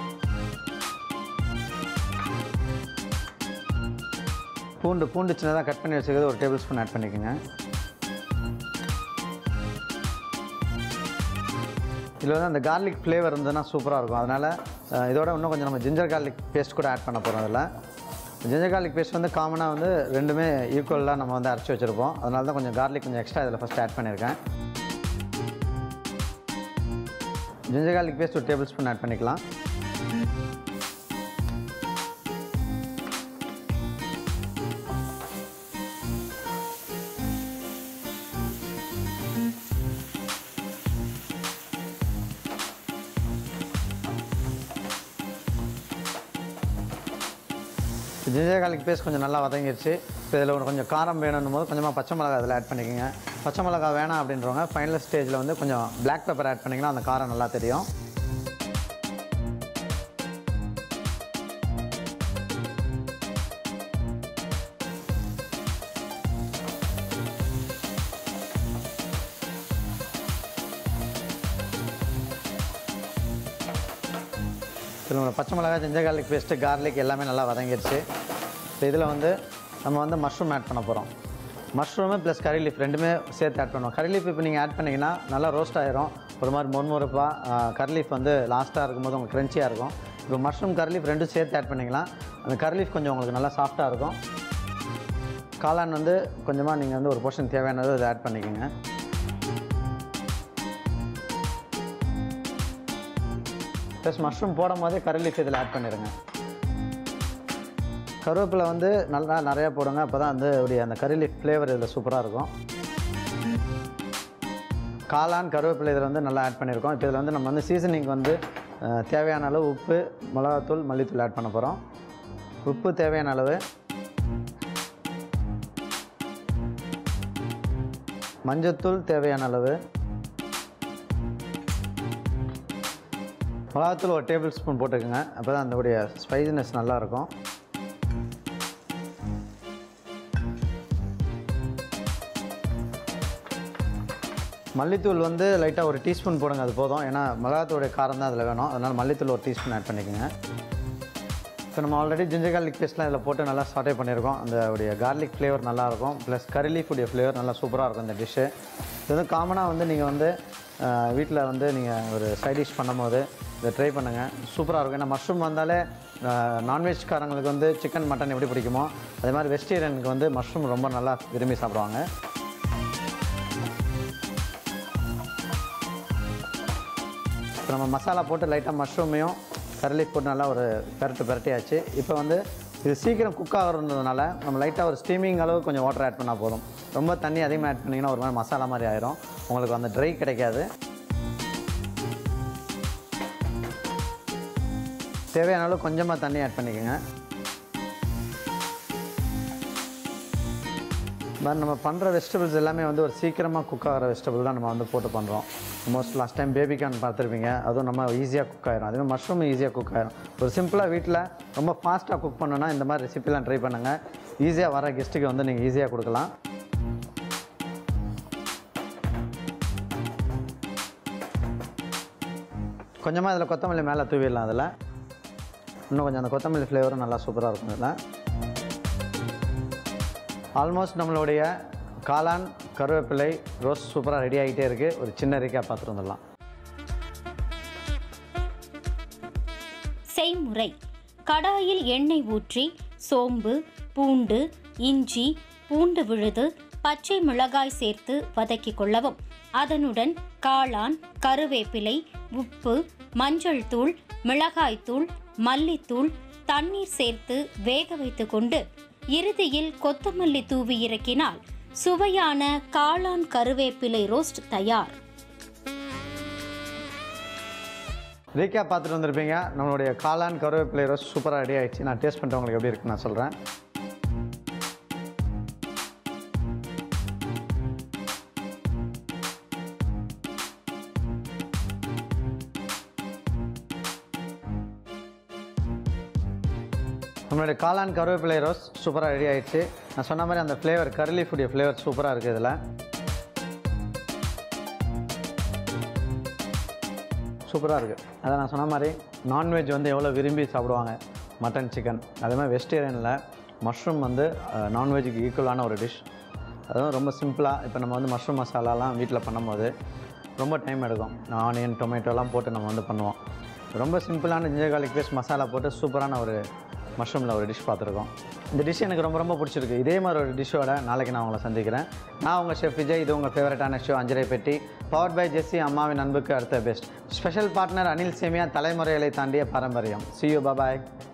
பூண்டு பூண்டு சின்னதாக கட் பண்ணி வச்சுக்கிறது ஒரு டேபிள் ஸ்பூன் ஆட் பண்ணிக்கோங்க இதில் வந்து அந்த கார்லிக் ஃப்ளேவர் இருந்ததுன்னா சூப்பராக இருக்கும் அதனால் அஹ், இதோட இன்னும் கொஞ்சம் நம்ம ஜிஞ்சர் கார்லிக் பேஸ்ட் கூட ஆட் பண்ண போகிறோம் அதில் ஜிஞ்சர் கார்லிக் பேஸ்ட் வந்து காமனாக வந்து ரெண்டுமே ஈக்குவலாக நம்ம வந்து அரைச்சி வச்சுருப்போம் அதனால தான் கொஞ்சம் கார்லிக் கொஞ்சம் எக்ஸ்ட்ரா இதில் ஃபஸ்ட் ஆட் பண்ணியிருக்கேன் ஜிஞ்சர் கார்லிக் பேஸ்ட் ஒரு டேபிள் ஸ்பூன் ஆட் பண்ணிக்கலாம் ஜிஞ்சர் கார்லிக் பேஸ்ட் கொஞ்சம் நல்லா வதங்கிடுச்சு இப்போ இதில் ஒரு கொஞ்சம் காரம் வேணும்னும் போது கொஞ்சமாக பச்சை மிளகா அதில் ஆட் பண்ணிக்கோங்க பச்சை மிளகா வேணாம் அப்படின்றவங்க ஃபைனல் ஸ்டேஜில் வந்து கொஞ்சம் பிளாக் பெப்பர் ஆட் பண்ணிங்கன்னா அந்த காரம் நல்லா தெரியும் இதில் நம்ம பச்சை மிளகாய் ஜிஞ்சர் கார்லிக் பேஸ்ட்டு கார்லிக் எல்லாமே நல்லா வதங்கிடுச்சு இப்போ இதில் வந்து நம்ம வந்து மஷ்ரூம் ஆட் பண்ண போகிறோம் மஷ்ரூமு ப்ளஸ் கறி லீஃப் ரெண்டுமே சேர்த்து ஆட் பண்ணுவோம் கறி லீஃப் இப்போ நீங்கள் ஆட் பண்ணிங்கன்னா நல்லா ரோஸ்ட் ஆயிரும் ஒரு மாதிரி மொறுமொறுப்பாக கறி லீஃப் வந்து லாஸ்ட்டாக இருக்கும்போது உங்களுக்கு க்ரன்ச்சியாக இருக்கும் இப்போ மஷ்ரூம் கறி லீஃப் ரெண்டும் சேர்த்து ஆட் பண்ணிங்கன்னா அந்த கறி லீஃப் கொஞ்சம் உங்களுக்கு நல்லா சாஃப்ட்டாக இருக்கும் காளான் வந்து கொஞ்சமாக நீங்கள் வந்து ஒரு போர்ஷன் தேவையானது அதை ஆட் பண்ணிக்கோங்க ப்ளஸ் மஷ்ரூம் போடும் போதே கறி லீஃப் இதில் ஆட் பண்ணிடுங்க கருவேப்பிலை வந்து நல்லா நிறையா போடுங்க அப்போ தான் வந்து அப்படி அந்த கறி லீஃப் ஃப்ளேவர் இதில் சூப்பராக இருக்கும் காளான் கருவேப்பிலை இதில் வந்து நல்லா ஆட் பண்ணியிருக்கோம் இப்போ இதில் வந்து நம்ம வந்து சீசனிங் வந்து அஹ், தேவையான அளவு உப்பு மிளகாத்தூள் மல்லித்தூள் ஆட் பண்ண போகிறோம் உப்பு தேவையான அளவு மஞ்சத்தூள் தேவையான அளவு மிளகாத்தூள் ஒரு டேபிள் ஸ்பூன் போட்டுக்கோங்க அப்போ தான் அதோடைய ஸ்பைசினஸ் நல்லாயிருக்கும் மல்லித்தூள் வந்து லைட்டாக ஒரு டீஸ்பூன் போடுங்க அது போதும் ஏன்னா மிளகாத்தூடைய காரம் தான் அதில் வேணும் அதனால் மல்லித்தூள் ஒரு டீஸ்பூன் ஆட் பண்ணிக்கோங்க இப்போ நம்ம ஆல்ரெடி ஜிஞ்சர் கார்லிக் பேஸ்ட்லாம் இதில் போட்டு நல்லா சாட்டே பண்ணியிருக்கோம் அந்த உடைய கார்லிக் ஃப்ளேவர் நல்லாயிருக்கும் ப்ளஸ் கரி லீஃப் உடைய ஃப்ளேவர் நல்லா சூப்பராக இருக்கும் இந்த டிஷ்ஷு இது வந்து காமனாக வந்து நீங்கள் வந்து வீட்டில் வந்து நீங்கள் ஒரு சைட் டிஷ் பண்ணும்போது இதை ட்ரை பண்ணுங்கள் சூப்பராக இருக்கும் ஏன்னா மஷ்ரூம் வந்தாலே நான்வெஜ்காரங்களுக்கு வந்து சிக்கன் மட்டன் எப்படி பிடிக்குமோ அதே மாதிரி வெஜிடேரியனுக்கு வந்து மஷ்ரூம் ரொம்ப நல்லா விரும்பி சாப்பிடுவாங்க இப்போ நம்ம மசாலா போட்டு லைட்டாக மஷ்ரூமையும் கரலி போட்டு நல்லா ஒரு பெரட்டு பெரட்டியாச்சு இப்போ வந்து இது சீக்கிரம் குக் ஆகிறதுனால நம்ம லைட்டாக ஒரு ஸ்டீமிங் அளவு கொஞ்சம் வாட்டர் ஆட் பண்ணால் போதும் ரொம்ப தண்ணி அதிகமாக ஆட் பண்ணிங்கன்னா ஒரு மாதிரி மசாலா மாதிரி ஆயிரும் உங்களுக்கு அந்த ட்ரை கிடைக்காது தேவையான அளவு கொஞ்சமாக தண்ணி ஆட் பண்ணிக்கோங்க பட் நம்ம பண்ணுற வெஜிடபிள்ஸ் எல்லாமே வந்து ஒரு சீக்கிரமாக குக் ஆகிற வெஜிடபிள் தான் நம்ம வந்து போட்டு பண்ணுறோம் மோஸ்ட் லாஸ்ட் டைம் பேபிகார்ன் பார்த்துருப்பீங்க அதுவும் நம்ம ஈஸியாக குக் ஆயிரும் அதுவே மஷ்ரூம் ஈஸியாக குக் ஆயிரும் ஒரு சிம்பிளாக வீட்டில் ரொம்ப ஃபாஸ்ட்டாக குக் பண்ணணும்னா இந்த மாதிரி ரெசிபிலாம் ட்ரை பண்ணுங்கள் ஈஸியாக வர கெஸ்ட்டுக்கு வந்து நீங்கள் ஈஸியாக கொடுக்கலாம் கொஞ்சமாக இதில் கொத்தமல்லி மேலே தூவிடலாம் அதில் இன்னும் கொஞ்சம் அந்த கொத்தமல்லி ஃப்ளேவரும் நல்லா சூப்பராக இருக்கும் இதில் ஆல்மோஸ்ட் நம்மளுடைய காளான் கருவேப்பிலை ரோஸ் சூப்பராக ரெடி ஆகிட்டே இருக்குது ஒரு சின்ன ரீக்கா பார்த்துட்டு வந்துடலாம் செய்முறை கடாயில் எண்ணெய் ஊற்றி சோம்பு பூண்டு இஞ்சி பூண்டு விழுது பச்சை மிளகாய் சேர்த்து வதக்கிக் கொள்ளவும் அதனுடன் காளான் கருவேப்பிலை உப்பு மஞ்சள் தூள் மிளகாய்த்தூள் மல்லித்தூள் தண்ணீர் சேர்த்து வேக வைத்துக் கொண்டு இறுதியில் கொத்தமல்லி தூவி இறக்கினால் சுவையான காளான் கருவேப்பிலை ரோஸ்ட் தயார் ரீக்கா பார்த்துட்டு வந்திருப்பீங்க நம்மளுடைய காளான் கருவேப்பிலை ரோஸ் சூப்பராக ரெடி ஆயிடுச்சு நான் டேஸ்ட் பண்ணிட்டு உங்களுக்கு எப்படி இருக்குன்னு நான் சொல்கிறேன் நம்மளுடைய காளான் கருவேப்பிலை ரோஸ் சூப்பராக ரெடி ஆயிடுச்சு நான் சொன்ன மாதிரி அந்த ஃப்ளேவர் கர்லி ஃபுடைய ஃப்ளேவர் சூப்பராக இருக்குது இதில் சூப்பராக இருக்குது அதான் நான் சொன்ன மாதிரி நான்வெஜ் வந்து எவ்வளோ விரும்பி சாப்பிடுவாங்க மட்டன் சிக்கன் அதே மாதிரி வெஜிடேரியனில் மஷ்ரூம் வந்து நான்வெஜ்ஜுக்கு ஈக்குவலான ஒரு டிஷ் அதுவும் ரொம்ப சிம்பிளாக இப்போ நம்ம வந்து மஷ்ரூம் மசாலாலாம் வீட்டில் பண்ணும்போது ரொம்ப டைம் எடுக்கும் ஆனியன் டொமேட்டோலாம் போட்டு நம்ம வந்து பண்ணுவோம் ரொம்ப சிம்பிளான ஜிஞ்சர் garlic பேஸ்ட் மசாலா போட்டு சூப்பரான ஒரு மஷ்ரூமில் ஒரு டிஷ் பார்த்துருக்கோம் இந்த டிஷ் எனக்கு ரொம்ப ரொம்ப பிடிச்சிருக்கு இதே மாதிரி ஒரு டிஷ்ஷோட நாளைக்கு நான் உங்களை சந்திக்கிறேன் நான் உங்கள் ஷெஃப் விஜய் இது உங்கள் ஃபேவரட்டான ஷோ அஞ்சரை பெட்டி பவர் பை ஜெஸ்ஸி அம்மாவின் அன்புக்கு அடுத்த best special partner Anil Semiya தலைமுறைகளை தாண்டிய பாரம்பரியம் சி யூ பாபாய்